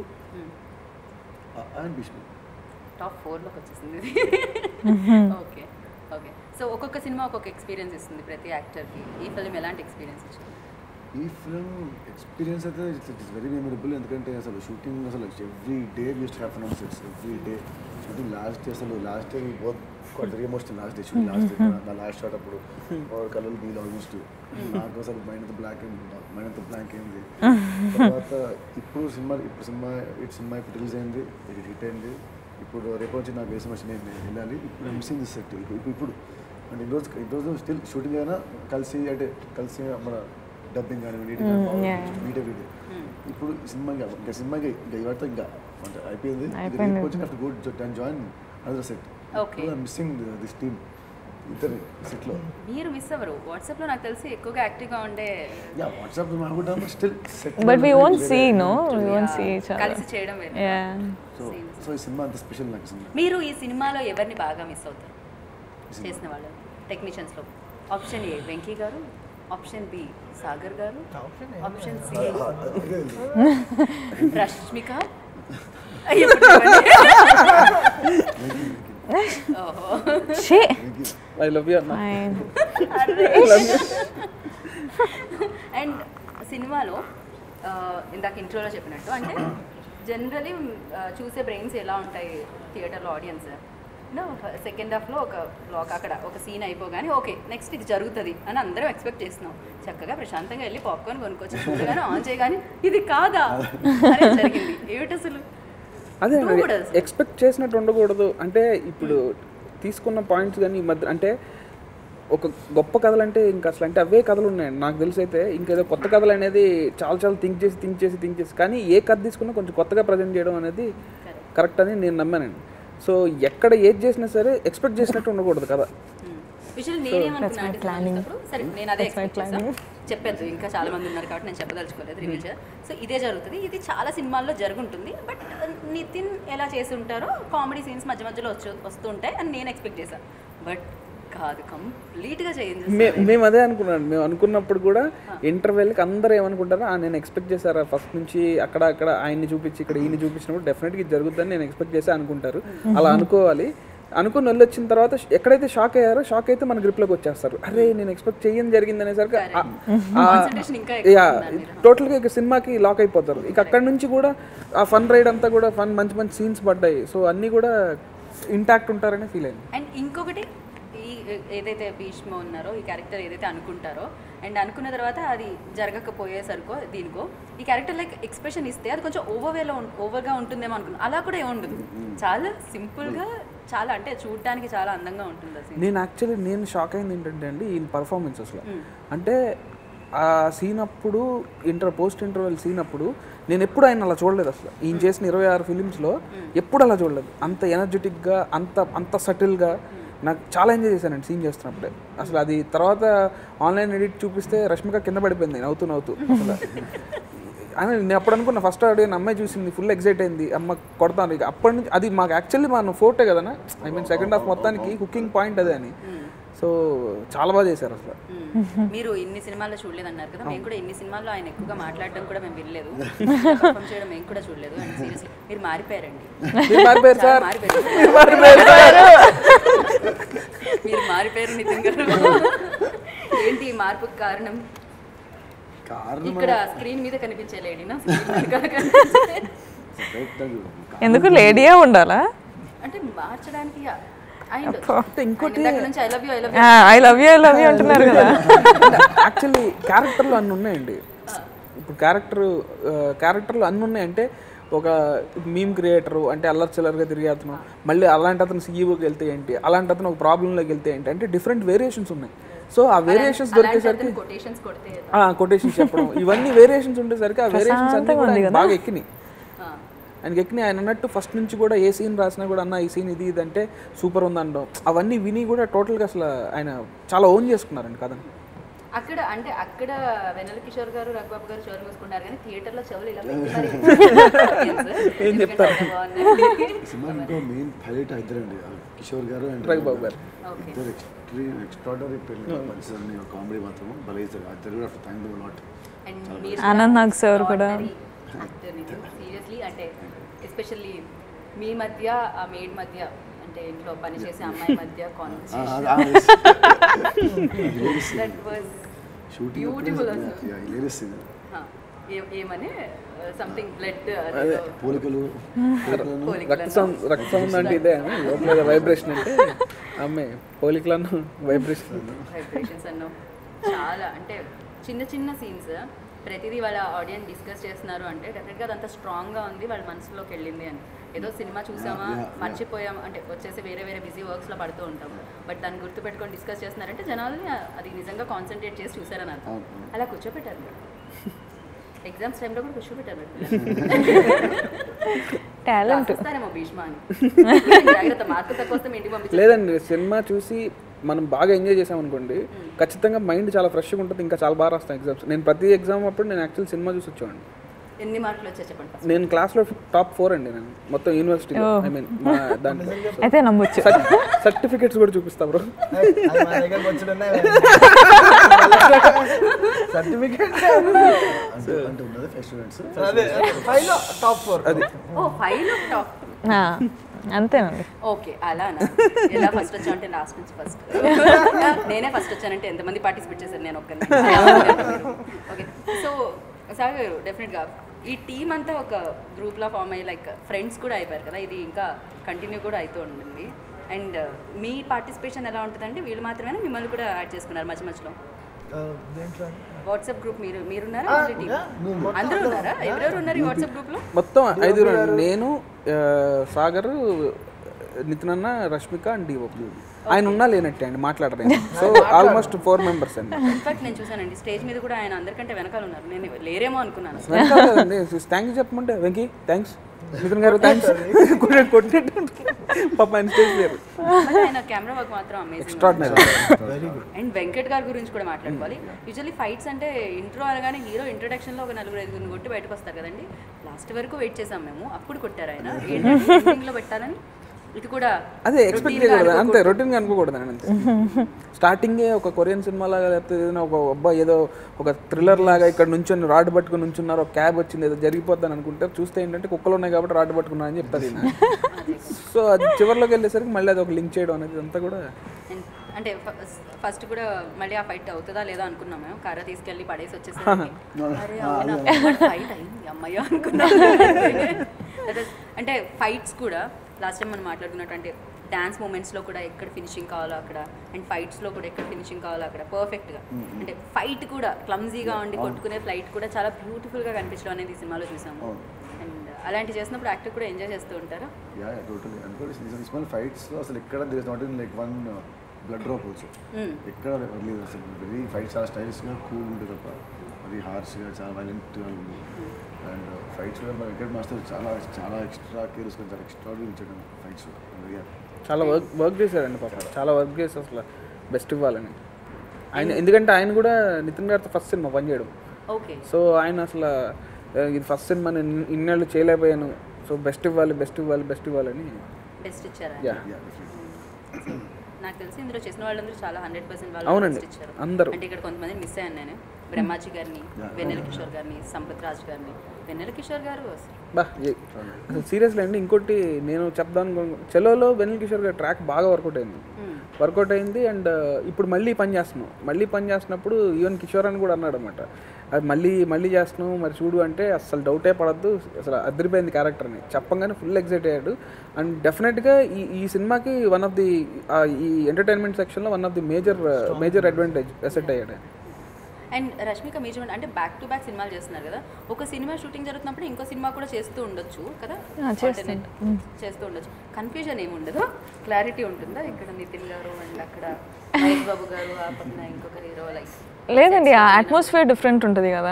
అండ్ భీష్మ టాప్ ఫోర్లోకి వచ్చేసింది ఓకే ఓకే సో ఒక్కొక్క సినిమా ఒక్కొక్క ఎక్స్పీరియన్స్ ఇస్తుంది ప్రతి యాక్టర్కి ఈ ఫిలిం ఎలాంటి ఎక్స్పీరియన్స్ ఇచ్చింది ఈ ఫిల్మ్ ఎక్స్పీరియన్స్ అయితే ఇట్స్ ఇట్స్ వెరీ మెమరబుల్ ఎందుకంటే అసలు షూటింగ్ అసలు every day use happen on sets every day shooting last day అసలు లాస్ట్ డే బోత్ క్వాట్ very emotional last day shooting last day నా లాస్ట్ షాట్ అప్పుడు వాడు కళ్ళు బీల్ ఆల్మోస్ట్ నాకు అసలు మైండ్ అంత బ్లాక్ అయింది మైండ్ అంత బ్లాంక్ అయింది తర్వాత ఇప్పుడు సినిమా ఇప్పుడు సినిమా ఇటు సినిమా ఇప్పుడు రిలీజ్ అయింది ఇది హిట్ అయింది ఇప్పుడు రేపు వచ్చి నాకు వేసిన మనిషి నేను వెళ్ళాలి ఇప్పుడు మిస్సింగ్ దిస్ సెట్ ఇప్పుడు ఇప్పుడు అంటే ఈ రోజు ఈ రోజు స్టిల్ షూటింగ్ అయినా కలిసి అంటే కలిసి మన డబ్బింగ్ కానీ yeah. వీడియో వీడియో ఇప్పుడు సినిమాకి ఇంకా సినిమాకి ఇంకా ఇవాళతో ఇంకా అంటే అయిపోయింది అయిపోయింది. రేపు go join other set Okay. Missing this team ఇద్దరు సెట్లో మీరు మిస్ అవ్వరు వాట్సాప్లో నాకు తెలిసి ఎక్కువగా యాక్టివ్గా ఉండే యా వాట్సాప్ మాట్లాడడం still set But we won't see, no? We won't see each other. కలిసి చేయడం వేరు. Yeah. సో సో ఈ సినిమా అంత స్పెషల్ నాకు సినిమా మీరు ఈ సినిమాలో ఎవరిని బాగా మిస్ అవుతారు చేసిన వాళ్ళు టెక్నీషియన్స్లో ఆప్షన్ ఏ వెంకీ గారు ఆప్షన్ బి సాగర్ గారు ఆప్షన్ సి రష్మిక ఎప్పుడు చెప్పండి. ఓహో Shit. ఐ లవ్ యూ అన్న Fine. అండ్ సినిమాలో ఆ, ఇందాక ఇంట్రోలో చెప్పినట్టు అంటే జనరలీ చూసే బ్రెయిన్స్ ఎలా ఉంటాయి థియేటర్లో ఆడియన్స్ సెకండ్ హాఫ్లో ఒక బ్లాక్ అక్కడ ఒక సీన్ అయిపోగానే ఓకే నెక్స్ట్ ఇది జరుగుతుంది అని అందరం ఎక్స్పెక్ట్ చేస్తున్నాం చక్కగా ప్రశాంతంగా వెళ్ళి పాప్కార్న్ కొనుక్కొచ్చి చూడగానే ఆన్ చేయగానే ఇది కాదా అనేది జరిగింది ఏమిటి అసలు అదే నువ్వు కూడా తెలుసు. ఎక్స్పెక్ట్ చేసినట్టు ఉండకూడదు అంటే ఇప్పుడు తీసుకున్న పాయింట్స్ కానీ ఈ మధ్య అంటే ఒక గొప్ప కథలు అంటే ఇంకా అసలు అంటే అవే కథలు ఉన్నాయండి నాకు తెలిసి అయితే ఇంకేదో కొత్త కథలు అనేది చాలా చాలా థింక్ చేసి థింక్ చేసి థింక్ చేసి కానీ ఏ కథ తీసుకున్నా కొంచెం కొత్తగా ప్రజెంట్ చేయడం అనేది కరెక్ట్ అని నేను నమ్మానండి సో ఎక్కడ ఏది చేసినా సరే ఎక్స్పెక్ట్ చేసినట్టు ఉండకూడదు కదా విషయం నేనేమనుకున్నా అంటే చూసినప్పుడు, సరే నేను అదే ఎక్స్పెక్ట్ చేస్తాను చెప్పేద్దు ఇంకా చాలా మంది ఉన్నారు కాబట్టి నేను చెప్పదలుచుకోలేదు రివీల్ చేయాలి సో ఇదే జరుగుతుంది ఇది చాలా సినిమాల్లో జరుగుంటుంది బట్ నితిన్ ఎలా చేసి ఉంటారో కామెడీ సీన్స్ మధ్య మధ్యలో వచ్చి వస్తూ ఉంటాయి అని నేను ఎక్స్పెక్ట్ చేశాను బట్ కాదు కంప్లీట్గా చేంజ్ మే మేము అదే అనుకున్నాను మేము అనుకున్నప్పుడు కూడా ఇంటర్వెల్కి అందరూ ఏమనుకుంటారో "ఆ, నేను ఎక్స్పెక్ట్ చేశారా ఫస్ట్ నుంచి అక్కడ అక్కడ ఆయన్ని చూపించి ఇక్కడ ఈయన చూపించినప్పుడు డెఫినెట్గా ఇది జరుగుతుందని నేను ఎక్స్పెక్ట్ చేసి అనుకుంటారు అలా అనుకోవాలి అనుకుని వెళ్ళి వచ్చిన తర్వాత ఎక్కడైతే షాక్ అయ్యారో షాక్ అయితే మన గ్రిప్లోకి వచ్చేస్తారు అరే నేను ఎక్స్పెక్ట్ చేయని జరిగింది అనేసరికి Concentration ఇంకా యా టోటల్గా ఇక సినిమాకి లాక్ అయిపోతారు ఇక అక్కడ నుంచి కూడా ఆ ఫన్ రైడ్ అంతా కూడా ఫన్ మంచి మంచి సీన్స్ పడ్డాయి సో అన్నీ కూడా ఇంటాక్ట్ ఉంటారని ఫీల్ అయింది అండ్ ఇంకొకటి ఈ ఏదైతే భీష్మ ఉన్నారో ఈ క్యారెక్టర్ ఏదైతే అనుకుంటారో అండ్ అనుకున్న తర్వాత అది జరగకపోయేసరికో దీనికో ఈ క్యారెక్టర్ లైక్ ఎక్స్ప్రెషన్ ఇస్తే అది కొంచెం ఓవర్వేలో ఓవర్గా ఉంటుందేమో అనుకున్నాను అలా కూడా ఏముండదు చాలా సింపుల్గా చాలా అంటే చూడటానికి చాలా అందంగా ఉంటుంది అది నేను యాక్చువల్లీ నేను షాక్ అయింది ఏంటంటే అండి ఈయన పర్ఫార్మెన్సెస్లో అంటే ఆ సీన్ అప్పుడు ఇంటర్ పోస్ట్ ఇంటర్వెల్ సీన్ అప్పుడు నేను ఎప్పుడు ఆయన అలా చూడలేదు అసలు ఈయన చేసిన ఇరవై ఆరు ఫిలిమ్స్లో ఎప్పుడు అలా చూడలేదు అంత ఎనర్జెటిక్గా అంత అంత సటిల్గా నాకు చాలా ఎంజాయ్ చేశానండి సీన్ చేస్తున్నప్పుడే అసలు అది తర్వాత ఆన్లైన్ ఎడిట్ చూపిస్తే రష్మిక కింద పడిపోయింది నవ్వుతూ నవ్వుతూ అసలు అని నేను అప్పుడు అనుకున్న ఫస్ట్ ఆడియో అమ్మాయి చూసింది ఫుల్ ఎక్సైట్ అయింది అమ్మ కొడతాను ఇక అప్పటి నుంచి అది మాకు యాక్చువల్లీ మన ఫోర్టే కదా ఐ మీన్ సెకండ్ హాఫ్ మొత్తానికి కుకింగ్ పాయింట్ అదే అని సో చాలా బాగా చేశారు అసలు మ్మ్. మీరు ఇన్ని సినిమాల్లో చూడలేదు అన్నారు కదా మేము కూడా ఇన్ని సినిమాల్లో ఆయన ఎక్కువగా మాట్లాడడం కూడా మేము వినలేదు పర్ఫామ్ చేయడం మేము కూడా చూడలేదు అండ్ సీరియస్లీ మీరు మారిపోయారండి మీరు మారిపోయారు చాలా సార్ మారిపోయారు మీరు మారిపోయారు నితిన్ గారు ఏంటి ఈ మార్పుకి కారణం కారణం ఇక్కడ స్క్రీన్ మీద కనిపించే లేడీనా స్క్రీన్ వెనకాల కనిపించే ఎందుకు లేడీయే ఉండాలా అంటే మార్చడానికి అయింది అంటే ఇంకోటి ఇందాక నుంచి I love you I love I love you I love you అంటున్నారు కదా యాక్చువల్లీ క్యారెక్టర్లు అన్ని ఉన్నాయండి ఇప్పుడు క్యారెక్టర్ క్యారెక్టర్లు అన్ని ఉన్నాయంటే ఒక మీమ్ క్రియేటరు అంటే అల్లరి చిల్లరగా తిరిగే అతను మళ్ళీ అలాంటి అతను సీఈఓకి వెళ్తే ఏంటి అలాంటి అతను ఒక ప్రాబ్లంలోకి వెళ్తే ఏంటి అంటే డిఫరెంట్ వేరియేషన్స్ ఉన్నాయి సో ఆ వేరియేషన్స్ దొరికేసరికి కొటేషన్స్ కొడితే కొటేషన్స్ చెప్పడం ఇవన్నీ వేరియేషన్స్ ఉండేసరికి ఆ వేరియేషన్స్ అన్ని కూడా ఆయనకి బాగా ఎక్కినాయి ఆ, ఆయనకి ఎక్కినాయి ఆయన అన్నట్టు ఫస్ట్ నుంచి కూడా ఏ సీన్ రాసినా కూడా అన్న ఈ సీన్ ఇది ఇది అంటే సూపర్ ఉంది అనడం అవన్నీ విని కూడా టోటల్గా అసలు ఆయన చాలా ఓన్ చేసుకున్నారండి కథని అక్కడ అంటే అక్కడ వెన్నెల కిషోర్ గారు రఘుబాబు గారు చెవులు మూసుకుంటారు కానీ థియేటర్లో చెవులు ఇలా పెట్టి మరి ఏం చెప్తారు? ఎందుకంటే బాగున్నాయి. సినిమా ఇంకో మెయిన్ హైలైట్ ఇద్దరండి ఆ కిషోర్ గారు అండ్ రఘుబాబు గారు Okay. ఇద్దరు ఎక్స్ట్రీ ఎక్స్ట్రాడనరీ పెళ్ళి మంచి కామెడీ మాత్రం భలే ఇస్తారు ఆ Telugu after thank you lot And మీరు ఆనంద్ నాగ్ సార్ కూడా సీరియస్లీ అంటే ఎస్పెషల్లీ మీ మధ్య ఆ మేడ్ మధ్య అంటే ఇంట్లో పనిచేసే అమ్మాయి మధ్య conversation that was shooting beautiful అసలు హిలేరియస్ సీన్ హా, ఏ- ఏమని సంథింగ్ బ్లడ్ పోలికలు రక్త సం- రక్త సంబంధం అంటే ఇదే అని లోపల వైబ్రేషన్ అంటే అమ్మాయి పోలికలను వైబ్రేషన్ వైబ్రేషన్స్ అన్నో చాలా అంటే చిన్న చిన్న సీన్స్ ప్రతిదీ వాళ్ళ ఆడియన్స్ డిస్కస్ చేస్తున్నారు అంటే డెఫినెట్గా అదంతా స్ట్రాంగ్గా ఉంది వాళ్ళ మనసులోకి వెళ్ళింది అని ఏదో సినిమా చూసామా Yeah, yeah, yeah. మర్చిపోయాం అంటే వచ్చేసి వేరే వేరే బిజీ వర్క్స్లో పడుతూ ఉంటాం బట్ దాన్ని గుర్తుపెట్టుకొని డిస్కస్ చేస్తున్నారంటే జనాలని అది నిజంగా కాన్సన్ట్రేట్ చేసి చూసారని అర్థం అవును, అవును. అలా కూర్చోపెట్టారు మీరు ఎగ్జామ్స్ టైంలో కూడా కూర్చోబెట్టారు టాలెంట్ రాసిస్తారేమో భీష్మ అని జాగ్రత్త మార్కు తక్కువ వస్తే మీ ఇంటికి పంపించారు లేదండి సినిమా చూసి మనం బాగా ఎంజాయ్ చేసాం అనుకోండి ఖచ్చితంగా మైండ్ చాలా ఫ్రెష్గా ఉంటుంది ఇంకా చాలా బాగా రాస్తాను ఎగ్జామ్స్ నేను ప్రతి ఎగ్జామ్ అప్పుడు నేను యాక్చువల్ సినిమా చూసి వచ్చేవాడిని ఎన్ని మార్కులు వచ్చాయి చెప్పండి ఫస్ట్ నేను క్లాస్లో టాప్ ఫోర్ అండి నేను మొత్తం యూనివర్సిటీలో ఐ మీన్ దాంట్లో అయితే నమ్మొచ్చు సర్టిఫికెట్స్ కూడా చూపిస్తా బ్రో అది మా దగ్గరకు వచ్చుడున్నాయి సర్టిఫికేట్ అంటే అంటే ఉన్నది ఫస్ట్ స్టూడెంట్స్ అదే ఫైవ్లో టాప్ ఫోర్ అది ఓ ఫైవ్ టాప్ ఆ, అంతేనండి ఓకే అలానా ఎలా ఫస్ట్ వచ్చా అంటే లాస్ట్ నుంచి ఫస్ట్ నేనే ఫస్ట్ వచ్చానంటే ఎంతమంది పార్టిసిపేట్ చేశారు నేను ఒక్కరిని ఓకే సో సార్ గారు డెఫినెట్గా ఈ టీం అంతా ఒక గ్రూప్లో ఫామ్ అయ్యి లైక్ ఫ్రెండ్స్ కూడా అయిపోయారు కదా ఇది ఇంకా కంటిన్యూ కూడా అవుతూ ఉంటుంది అండ్ మీ పార్టిసిపేషన్ ఎలా ఉంటుందంటే వీళ్ళు మాత్రమే మిమ్మల్ని కూడా యాడ్ చేసుకున్నారు మధ్య మధ్యలో దేంట్లో వాట్సాప్ గ్రూప్ మీరు మీరున్నారా Ah, మీ team? yeah, మేము మొత్తం అందరూ ఉన్నారా ఎవరెవరు ఉన్నారు ఈ వాట్సాప్ గ్రూప్లో మొత్తం ఐదుగురు అండి. నేను ఆ, సాగర్ నితిన్ అన్న రష్మిక అండ్ డిఓ ఆయన ఉన్నా లేనట్టే అండి మాట్లాడలేదు సో ఆల్మోస్ట్ ఫోర్ మెంబర్స్ అండి ఇన్ఫాక్ట్ నేను చూసానండి స్టేజ్ మీద కూడా ఆయన అందరికంటే వెనకాల ఉన్నారు నేను లేరేమో అనుకున్నాను థ్యాంక్ యూ చెప్పమంటే వెంకీ థ్యాంక్స్ నితిన్ గారు థ్యాంక్స్ కొట్టినట్టు పాప ఆయన స్టేజ్ లేరు బట్ ఆయన కెమెరా వర్క్ మాత్రం amazing extraordinary very good and Venkat గారి గురించి కూడా మాట్లాడుకోవాలి యూజువల్లీ ఫైట్స్ అంటే ఇంట్రో అనగానే హీరో ఇంట్రొడక్షన్లో ఒక నలుగురు ఐదుగురిని కొట్టి బయటకు వస్తారు కదండి లాస్ట్ వరకు వెయిట్ చేసాం మేము అప్పుడు కొట్టారు ఆయన ఏంటంటే ending లో పెట్టాలని ఇది కూడా అదే ఎక్స్పెక్ట్ routine గా చేయకూడదు అంతే అనుకోకూడదు. రొటీన్గా అనుకోకూడదు అని అంతే స్టార్టింగే ఒక కొరియన్ సినిమా లాగా లేకపోతే ఏదైనా ఒక అబ్బాయి ఏదో ఒక థ్రిల్లర్ లాగా ఇక్కడ నుంచొని రాడ్ పట్టుకుని నుంచున్నారు ఒక క్యాబ్ వచ్చింది ఏదో జరిగిపోద్దని అనుకుంటే చూస్తే ఏంటంటే కుక్కలు ఉన్నాయి కాబట్టి రాడ్ పట్టుకున్నా అని చెప్తారు ఈయన సో అది చివరిలోకి వెళ్ళేసరికి మళ్ళీ అది ఒక లింక్ చేయడం అనేది అంతా కూడా And అంటే ఫస్ట్ కూడా మళ్ళీ ఆ ఫైట్ అవుతుందా లేదా అనుకున్నాం మేము కర్ర తీసుకెళ్ళి పడేసి వచ్చేసరికి అరే అవునా ఫైట్ అయింది అమ్మయ్య అనుకున్నాం That is- అంటే ఫైట్స్ కూడా లాస్ట్ టైం మనం మాట్లాడుకున్నట్టు అంటే డ్యాన్స్ మూమెంట్స్లో కూడా ఎక్కడ ఫినిషింగ్ కావాలో అక్కడ అండ్ ఫైట్స్లో కూడా ఎక్కడ ఫినిషింగ్ కావాలో అక్కడ పర్ఫెక్ట్గా అంటే ఫైట్ కూడా క్లమ్జీగా ఉండి కొట్టుకునే ఫ్లైట్ కూడా చాలా బ్యూటిఫుల్గా కనిపించడం అనేది ఈ సినిమాలో చూసాము అవును. అండ్ అలాంటి చేసినప్పుడు యాక్టర్ కూడా ఎంజాయ్ చేస్తూ ఉంటారా యా టోటలీ అనుకోండి స్మాల్ ఫైట్స్లో అసలు ఎక్కడ this not in like one blood drop వచ్చు Mm. ఎక్కడ లేదు అసలు వెరీ ఫైట్ చాలా స్టైలిష్గా కూల్ ఉంటుంది తప్ప అది హార్ష్గా చాలా వైలెంట్గా ఉంది అండ్ ఫైట్స్ కూడా మన వెంకట్ మాస్టర్ చాలా చాలా ఎక్స్ట్రా కేర్ తీసుకొని చాలా ఎక్స్ట్రా ఇచ్చాడు ఫైట్స్ చాలా వర్క్ వర్క్ చేశారండి పాప చాలా వర్క్ చేసి అసలు బెస్ట్ ఇవ్వాలని ఆయన ఎందుకంటే ఆయన కూడా నితిన్ గారితో ఫస్ట్ సినిమా పనిచేయడం ఓకే సో ఆయన అసలు ఆ, ఇది ఫస్ట్ సినిమా నేను ఇన్ని- ఇన్నేళ్ళు చేయలేకపోయాను సో బెస్ట్ ఇవ్వాలి బెస్ట్ ఇవ్వాలి బెస్ట్ ఇవ్వాలని బెస్ట్ ఇచ్చారా యా యా నాకు తెలిసి ఇందులో చేసిన వాళ్ళందరూ చాలా హండ్రెడ్ పర్సెంట్ వాళ్ళు అవునండి. best ఇచ్చారు అందరూ. అంటే ఇక్కడ కొంతమంది మిస్ అయ్యాను నేను బ్రహ్మాజీ గారిని Yeah. వెన్నెల కిషోర్ గారిని సంపత్ రాజ్ గారిని వెన్నెల కిషోర్ గారు అసలు బా సీరియస్లీ అండి ఇంకోటి నేను చెప్దాను చెలోలో వెనిల్ కిషోర్ గారి ట్రాక్ బాగా వర్కౌట్ అయింది మ్మ్. వర్కౌట్ అయింది అండ్ ఇప్పుడు మళ్ళీ పని చేస్తున్నాం మళ్ళీ పని చేస్తున్నప్పుడు ఈవెన్ కిషోర్ అని కూడా అన్నాడు అనమాట అది మళ్ళీ మళ్ళీ చేస్తున్నాం మరి చూడు అంటే అసలు డౌటే పడద్దు అసలు అదిరిపోయింది క్యారెక్టర్ని చెప్పంగానే ఫుల్ ఎక్సైట్ అయ్యాడు అండ్ డెఫినెట్గా ఈ ఈ సినిమాకి వన్ ఆఫ్ ది ఈ ఎంటర్టైన్మెంట్ సెక్షన్లో one of the major major advantage asset అయ్యాడు అండ్ రష్మిక మీరు చూడండి అంటే బ్యాక్ టు బ్యాక్ సినిమాలు చేస్తున్నారు కదా ఒక సినిమా షూటింగ్ జరుగుతున్నప్పుడు ఇంకో సినిమా కూడా చేస్తూ ఉండొచ్చు కదా Yeah, చేస్తుంటా. Alternate చేస్తూ ఉండొచ్చు కన్ఫ్యూజన్ ఏమి ఉండదు క్లారిటీ ఉంటుందా ఇక్కడ నితిన్ గారు అండ్ అక్కడ మహేష్ బాబు గారు ఆ పక్కన ఇంకొకరు హీరో లైక్ లేదండి ఆ అట్మాస్ఫియర్ డిఫరెంట్ ఉంటుంది కదా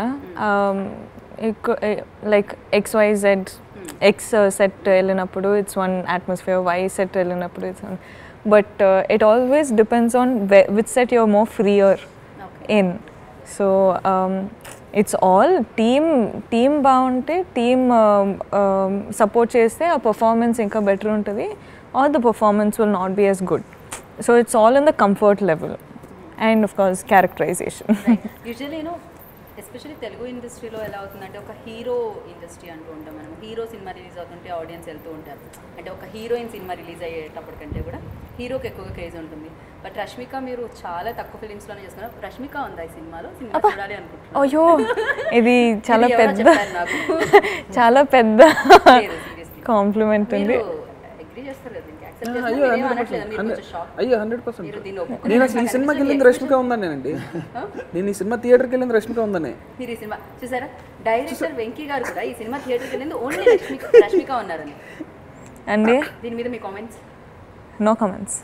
like X Y Z X set వెళ్ళినప్పుడు it's one atmosphere Y set వెళ్ళినప్పుడు it's one but it always depends on with set your more freer okay in so it's all team team బాగుంటే team support చేస్తే ఆ performance ఇంకా better ఉంటుంది or the performance will not be as good so it's all in the comfort level and of course characterization usually you know especially Telugu ఇండస్ట్రీలో ఎలా అవుతుందంటే ఒక hero industry అంటూ ఉంటాం మనం హీరో సినిమా రిలీజ్ అవుతుంటే ఆడియన్స్ వెళ్తూ ఉంటారు అంటే ఒక హీరోయిన్ సినిమా రిలీజ్ అయ్యేటప్పటికంటే కూడా హీరోకి ఎక్కువగా క్రేజ్ ఉంటుంది బట్ రష్మిక మీరు చాలా తక్కువ ఫిలిమ్స్లోనే చేస్తున్నారు రష్మిక ఉందా ఈ సినిమాలో సినిమా చూడాలి అనుకుంటున్నాను అయ్యో ఇది చాలా ఇది ఎవరో పెద్ద చెప్పారు నాకు. చాలా పెద్ద లేదు, seriously. కాంప్లిమెంట్ ఉంది మీరు అగ్రీ చేస్తారు కదా దీనికి యాక్సెప్ట్ అయ్యో చేస్తున్నారు హండ్రెడ్ అనట్లేదు మీరు కొంచెం షాక్ అయ్యో హండ్రెడ్ పర్సెంట్ మీరు దీన్ని ఒప్పుకుని నేను అసలు ఈ సినిమాకి వెళ్ళింది రష్మిక ఉందని నేనండి నేను ఈ సినిమా థియేటర్కి వెళ్ళింది రష్మిక ఉందని మీరు ఈ సినిమా చూసారా డైరెక్టర్ వెంకీ గారు కూడా ఈ సినిమా థియేటర్కి వెళ్ళింది ఓన్లీ రష్మిక రష్మిక ఉన్నారని అండి దీని మీద మీ comments no comments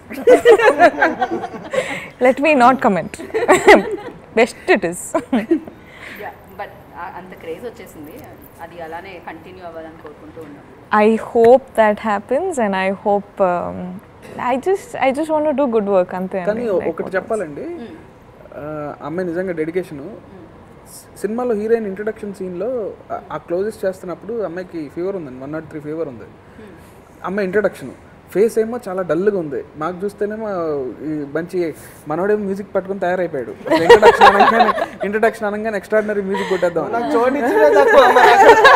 let me not comment best it is but అంత క్రేజ్ వచ్చేసింది అది అలానే కంటిన్యూ అవ్వాలని కోరుకుంటూ ఉన్నాం I hope that happens, and I hope um, I just I just want to do good work. అంతే కానీ అండి. Like, ఒకటి what చెప్పాలండి ఆ, అమ్మాయి నిజంగా డెడికేషను సినిమాలో హీరోయిన్ ఇంట్రడక్షన్ సీన్లో ఆ క్లోజెస్ చేస్తున్నప్పుడు అమ్మాయికి ఫీవర్ ఉందండి వన్ నాట్ త్రీ ఫీవర్ ఉంది అమ్మాయి ఇంట్రడక్షన్ ఫేస్ ఏమో చాలా డల్గా ఉంది మాకు చూస్తేనేమో ఈ మంచి మనోడేమో మ్యూజిక్ పట్టుకొని తయారైపోయాడు ఇంట్రడక్షన్ అనగానే ఇంట్రడక్షన్ అనగానే ఎక్స్ట్రాడినరీ మ్యూజిక్ కొట్టేద్దాం నాకు చోటు ఇచ్చినే తక్కువ మరి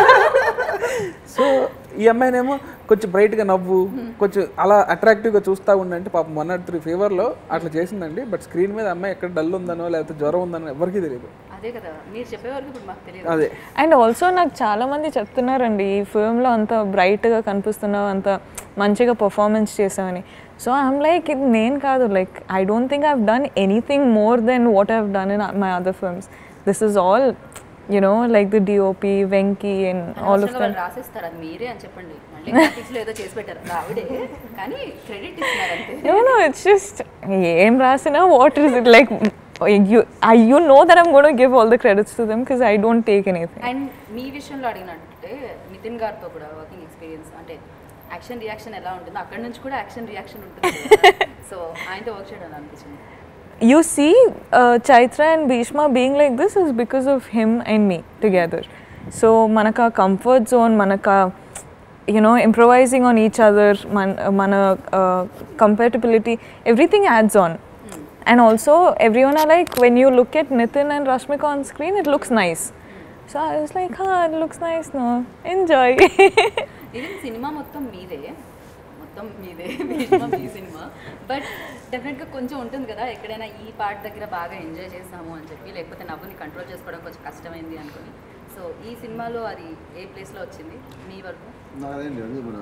సో ఈ అమ్మాయినేమో కొంచెం బ్రైట్గా నవ్వు కొంచెం అలా అట్రాక్టివ్గా చూస్తూ ఉండంటే పాపం వన్ నాట్ త్రీ ఫీవర్లో అట్లా చేసిందండి బట్ స్క్రీన్ మీద అమ్మాయి ఎక్కడ డల్ ఉందనో లేకపోతే జ్వరం ఉందనో ఎవరికీ తెలియదు అదే కదా మీరు చెప్పే వరకు ఇప్పుడు మాకు తెలియదు అదే అండ్ ఆల్సో నాకు చాలా మంది చెప్తున్నారండి ఈ ఫిల్మ్లో అంత బ్రైట్గా కనిపిస్తున్నావు అంత మంచిగా పర్ఫార్మెన్స్ చేసావని సో ఐఎమ్ లైక్ ఇది నేను కాదు like I don't think I've done anything more than what I've done in my other films this is all you know like the DOP Venky and all of అనవసరంగా వాళ్ళు రాసేస్తారు అది మీరే అని చెప్పండి మళ్ళీ graphics లో ఏదో చేసి పెట్టారు అది ఆవిడే కానీ క్రెడిట్ ఇస్తున్నారు అంతే No, no, it's just ఏం రాసినా what is it like you I you know that I'm going to give all the credits to them because I don't take anything. And మీ విషయంలో అడిగినట్టే నితిన్ గారితో కూడా వర్కింగ్ ఎక్స్పీరియన్స్ అంటే యాక్షన్ రియాక్షన్ ఎలా ఉంటుందో అక్కడ నుంచి కూడా యాక్షన్ రియాక్షన్ ఉంటుంది సో ఆయనతో వర్క్ చేయడం అనిపించింది You see, uh, Chaitra and Bhishma being like this is because of him and me together. So manaka comfort zone, manaka you know improvising on each other, man, mana uh, compatibility, everything adds on. And also everyone are like when you look at Nitin and Rashmika on screen, it looks nice. So I was like, ah, it looks nice, no, enjoy. Even cinema మొత్తం మీదే మొత్తం మీదే భీష్మ మీ cinema but డెఫినెట్గా కొంచెం ఉంటుంది కదా ఎక్కడైనా ఈ పార్ట్ దగ్గర బాగా ఎంజాయ్ చేసాము అని చెప్పి లేకపోతే నవ్వుని కంట్రోల్ చేసుకోవడం కొంచెం కష్టమైంది అనుకుని సో ఈ సినిమాలో అది ఏ ప్లేస్లో వచ్చింది మీ వరకు నాదేంటి అంటే మన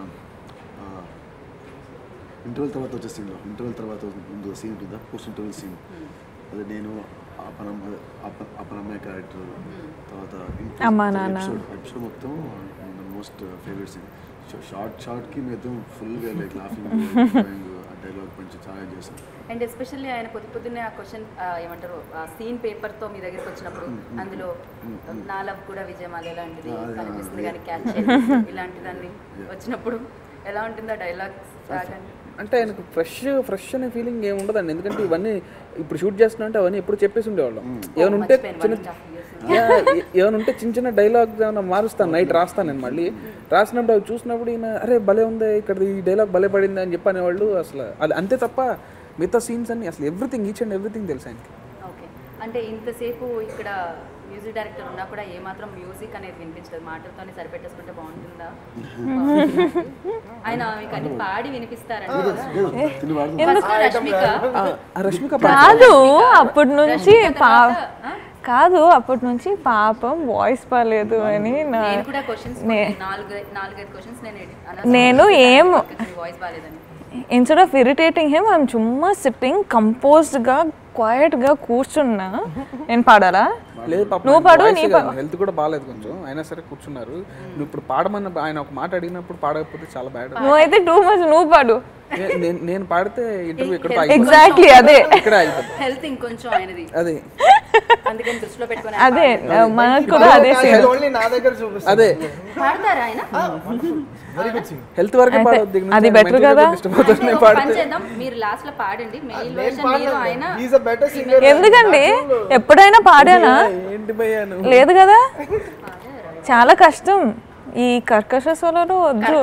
ఇంటర్వెల్ తర్వాత వచ్చే సీన్లో ఇంటర్వెల్ తర్వాత ముందు సీన్ ఉంటుందా పోస్ట్ ఇంటర్వెల్ సీన్ అదే నేను అపనం అపనమ్మాయి క్యారెక్టర్ తర్వాత అమ్మా, నాన్న. ఎపిసోడ్ మొత్తం మోస్ట్ ఫేవరెట్ సీన్ షార్ట్ షార్ట్కి మేము ఫుల్గా లైక్ లాఫింగ్ ఆ డైలాగ్ పంచి చాలా enjoy చేశాను అండ్ ఎస్పెషల్లీ ఆయన పొద్దు పొద్దున్నే ఆ క్వశ్చన్ ఏమంటారు ఆ సీన్ పేపర్తో మీ దగ్గరికి వచ్చినప్పుడు అందులో నా లవ్ కూడా విజయమాల ఎలాంటిది ఆ, అదే, కనిపిస్తుంది అదే. కానీ క్యాచ్ ఇలాంటి దాన్ని వచ్చినప్పుడు ఎలా ఉంటుంది ఆ డైలాగ్స్ అంటే ఆయనకు ఫ్రెష్ ఫ్రెష్ అనే ఫీలింగ్ ఏమి ఉండదండి ఎందుకంటే ఇవన్నీ ఇప్పుడు షూట్ చేస్తున్నా అంటే అవన్నీ ఎప్పుడు చెప్పేసి ఉండేవాళ్ళం ఏమైనా ఉంటే చిన్న యా, ఏ- ఏమైనా ఉంటే చిన్న చిన్న డైలాగ్ ఏమైనా మారుస్తాను నైట్ రాస్తాను నేను మళ్ళీ రాసినప్పుడు అవి చూసినప్పుడు ఈయన అరే భలే ఉంది ఇక్కడ ఈ డైలాగ్ భలే పడింది అని చెప్పి అనేవాళ్ళు అసలు అది అంతే తప్ప మిగతా సీన్స్ అన్ని అసలు ఎవ్రీథింగ్ ఈచ్ అండ్ ఎవ్రీథింగ్ తెలుసు ఆయనకి ఓకే అంటే ఇంతసేపు ఇక్కడ మ్యూజిక్ డైరెక్టర్ ఉన్నా కూడా ఏమాత్రం మ్యూజిక్ అనేది వినిపించలేదు మాటలతోనే సరిపెట్టేసుకుంటే బాగుంటుందా ఆయన మీకు అన్ని పాడి వినిపిస్తారండి తిని వాడు First రష్మిక ఆ, ఆ రష్మిక కాదు అప్పటి నుంచి రష్మిక పా తర్వాత, ఆ? కాదు అప్పటి నుంచి పాపం వాయిస్ బాగాలేదు అని నా నేను కూడా క్వశ్చన్స్ నాలుగు నాలుగైదు క్వశ్చన్స్ నేను edit- అనవసరంగా నేను ఏం వాయిస్ బాగాలేదని instead of irritating him I'm చుమ్మా సిట్టింగ్ కంపోజ్డ్గా క్వైట్గా కూర్చున్నా నేను పాడాలా లేదు పాప నువ్వు పాడు, నీ హెల్త్ కూడా బాగాలేదు కొంచెం అయినా సరే కూర్చున్నారు నువ్వు ఇప్పుడు పాడమన్న ఆయన ఒక మాట అడిగినప్పుడు పాడకపోతే చాలా బ్యాడ్ నువ్వైతే టూ మచ్ నువ్వు పాడు నేను నేను పాడితే ఇంటర్వ్యూ ఇక్కడ ఎగ్జాక్ట్లీ అదే ఇక్కడ ఆగిపోతుంది హెల్త్ ఇంకొంచెం ఆయనది అదే అందుకని దృష్టిలో పెట్టుకొని అదే మనకు కూడా అదే సేమ్ ఓన్లీ నా దగ్గర చూపిస్తుంది అదే పాడతారా ఆయన వెరీ గుడ్ సింగ్ హెల్త్ వరకే పాడవద్దు ఇక నుంచి అది ఆయన better mental గా కదా? disturb అవుతుంది అంటే నేను ఒక పని పాడితే చేద్దాం మీరు లాస్ట్ లో పాడండి మెయిల్ నేను వర్షన్ మీరు ఆయన ఈజ్ అ బెటర్ సింగర్ ఎందుకండి ఎప్పుడైనా పాడానా ఏంటి భయ్యా నువ్వు లేదు కదా చాలా కష్టం ఈ కర్కశ సోలలో వద్దు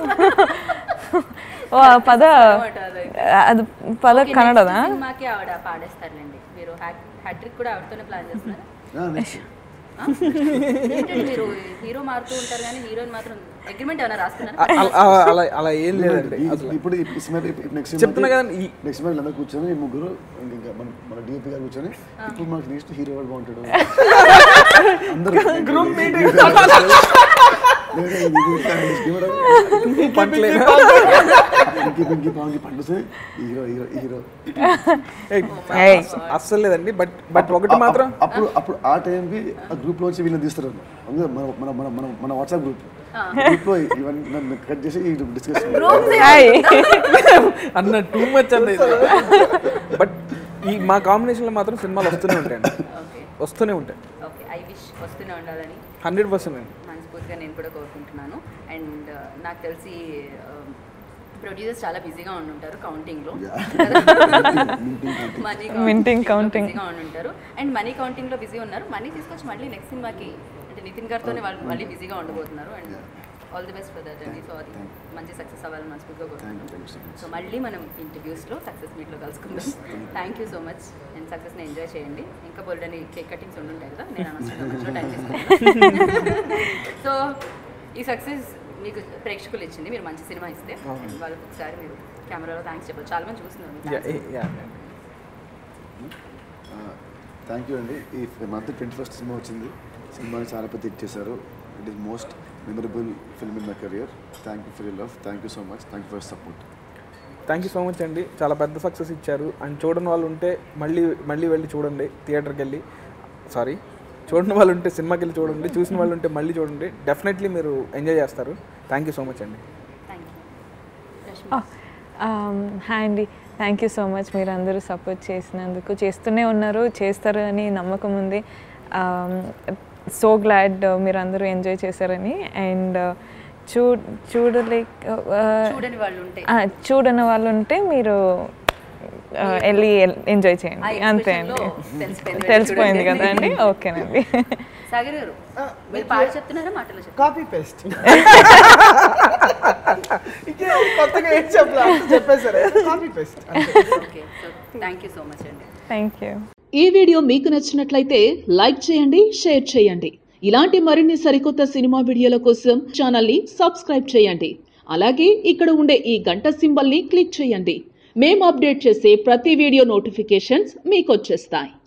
ఓ ఆ పద అది పద కన్నడదా సినిమాకి ఆవిడ పాడేస్తారులేండి మీరు హ్యాట్రిక్ కూడా ఆవిడతోనే ప్లాన్ చేస్తున్నారు నెక్స్ట్ ఏంటండి మీరు హీరో మారుతూ ఉంటారు కానీ హీరోయిన్ మాత్రం అగ్రిమెంట్ ఏమైనా రాస్తున్నారు అ- అ- అ- అలా అలా ఏం లేదండి అసలు ఇప్పుడు ఈ సినిమా నెక్స్ట్ చెప్తున్నా కదండి ఈ నెక్స్ట్ సినిమా అందరూ కూర్చొని ఈ ముగ్గురు ఇంకా మన మన డిఓపి గారు కూర్చొని ఇప్పుడు మనకి నెక్స్ట్ హీరో ఎవరు బాగుంటాడు అందరూ గ్రూప్ పట్లేదు ఇంకి పింకి పాంకి పండుసే హీరో హీరో హీరో ఏయ్. అస్సలు లేదండి బట్ బట్ ఒకటి మాత్రం అప్పుడు అప్పుడు ఆ టైంకి ఆ గ్రూప్ లోంచి వీళ్ళని తీస్తారు అందులో మన మన మన మన మన వాట్సాప్ గ్రూప్ గ్రూప్ లో ఇవన్నీ నన్ను కట్ చేసి డిస్కస్ హాయ్ అన్న టూ మచ్ అన్న ఇది బట్ ఈ మా కాంబినేషన్లో మాత్రం సినిమాలు వస్తూనే ఉంటాయండి ఓకే వస్తూనే ఉంటాయి ఓకే ఐ విష్ వస్తూనే ఉండాలని హండ్రెడ్ పర్సెంట్ అండి మనస్ఫూర్తిగా నేను కూడా కోరుకుంటున్నాను అండ్ నాకు తెలిసి ప్రొడ్యూసర్స్ చాలా బిజీగా ఉండుంటారు కౌంటింగ్లో మనీ Minting, counting. బిజీగా ఉండుంటారు అండ్ మనీ కౌంటింగ్లో బిజీ ఉన్నారు మనీ తీసుకొచ్చి మళ్ళీ నెక్స్ట్ సినిమాకి అంటే నితిన్ గారితోనే వాళ్ళు మళ్ళీ బిజీగా ఉండబోతున్నారు and all the best for that అండి సో అది మంచి సక్సెస్ అవ్వాలని మనస్ఫూర్తిగా కోరుకుంటున్నాను సో మళ్ళీ మనం ఇంటర్వ్యూస్లో సక్సెస్ మీట్లో కలుసుకుందాం thank you so much and సక్సెస్ని ఎంజాయ్ చేయండి ఇంకా బోల్డని కేక్ కటింగ్స్ ఉండుంటాయి కదా నేను అనవసరంగా మధ్యలో టైం తీసుకున్నాను సో ఈ సక్సెస్ మీకు ప్రేక్షకులు ఇచ్చింది మీరు మంచి సినిమా ఇస్తే వాళ్ళకి ఒకసారి మీరు కెమెరాలో థ్యాంక్స్ చెప్పారు చాలా మంది చూస్తున్నారు థ్యాంక్ యూ అండి ఈ మంత్ ట్వంటీ ఫస్ట్ సినిమా వచ్చింది సినిమాని చాలా పెద్ద హిట్ చేశారు it is most memorable film in my career thank you for you love thank you so much thank you for support thank you so much అండి చాలా పెద్ద సక్సెస్ ఇచ్చారు and చూడని వాళ్ళు ఉంటే మళ్ళీ మళ్ళీ వెళ్ళి చూడండి థియేటర్కి వెళ్ళి సారీ చూడని వాళ్ళు ఉంటే సినిమాకి వెళ్ళి చూడండి చూసిన వాళ్ళు ఉంటే మళ్ళీ చూడండి డెఫినెట్లీ మీరు ఎంజాయ్ చేస్తారు థ్యాంక్ యూ సో మచ్ అండి థ్యాంక్ యూ రష్మి హాయ్ అండి థ్యాంక్ యూ సో మచ్ మీరు అందరూ సపోర్ట్ చేసినందుకు చేస్తూనే ఉన్నారు చేస్తారు అని నమ్మకం ఉంది సో గ్లాడ్ మీరు అందరూ ఎంజాయ్ చేశారని అండ్ చూ చూడలేక చూడని వాళ్ళు ఉంటే చూడని వాళ్ళు ఉంటే మీరు ఆ, వెళ్ళి ఎంజాయ్ ఆ చేయండి అంతే expression లో అండి తెలిసిపోయింది. తెలిసిపోయింది చూడండి. కదా అండి ఓకేనండి సాగర్ గారు మీరు పాట చెప్తున్నారా మాటలు చెప్తున్నారా కాపీ పేస్ట్ ఇంకే కొత్తగా ఏం చెప్పలే చెప్పేశారు copy paste okay so thank you so much అండి థ్యాంక్ యూ ఈ వీడియో మీకు నచ్చినట్లయితే లైక్ చేయండి షేర్ చేయండి ఇలాంటి మరిన్ని సరికొత్త సినిమా వీడియోల కోసం ఛానల్ని సబ్స్క్రైబ్ చేయండి అలాగే ఇక్కడ ఉండే ఈ గంట సింబల్ని క్లిక్ చేయండి మేము అప్డేట్ చేసే ప్రతి వీడియో నోటిఫికేషన్స్ మీకు వచ్చేస్తాయి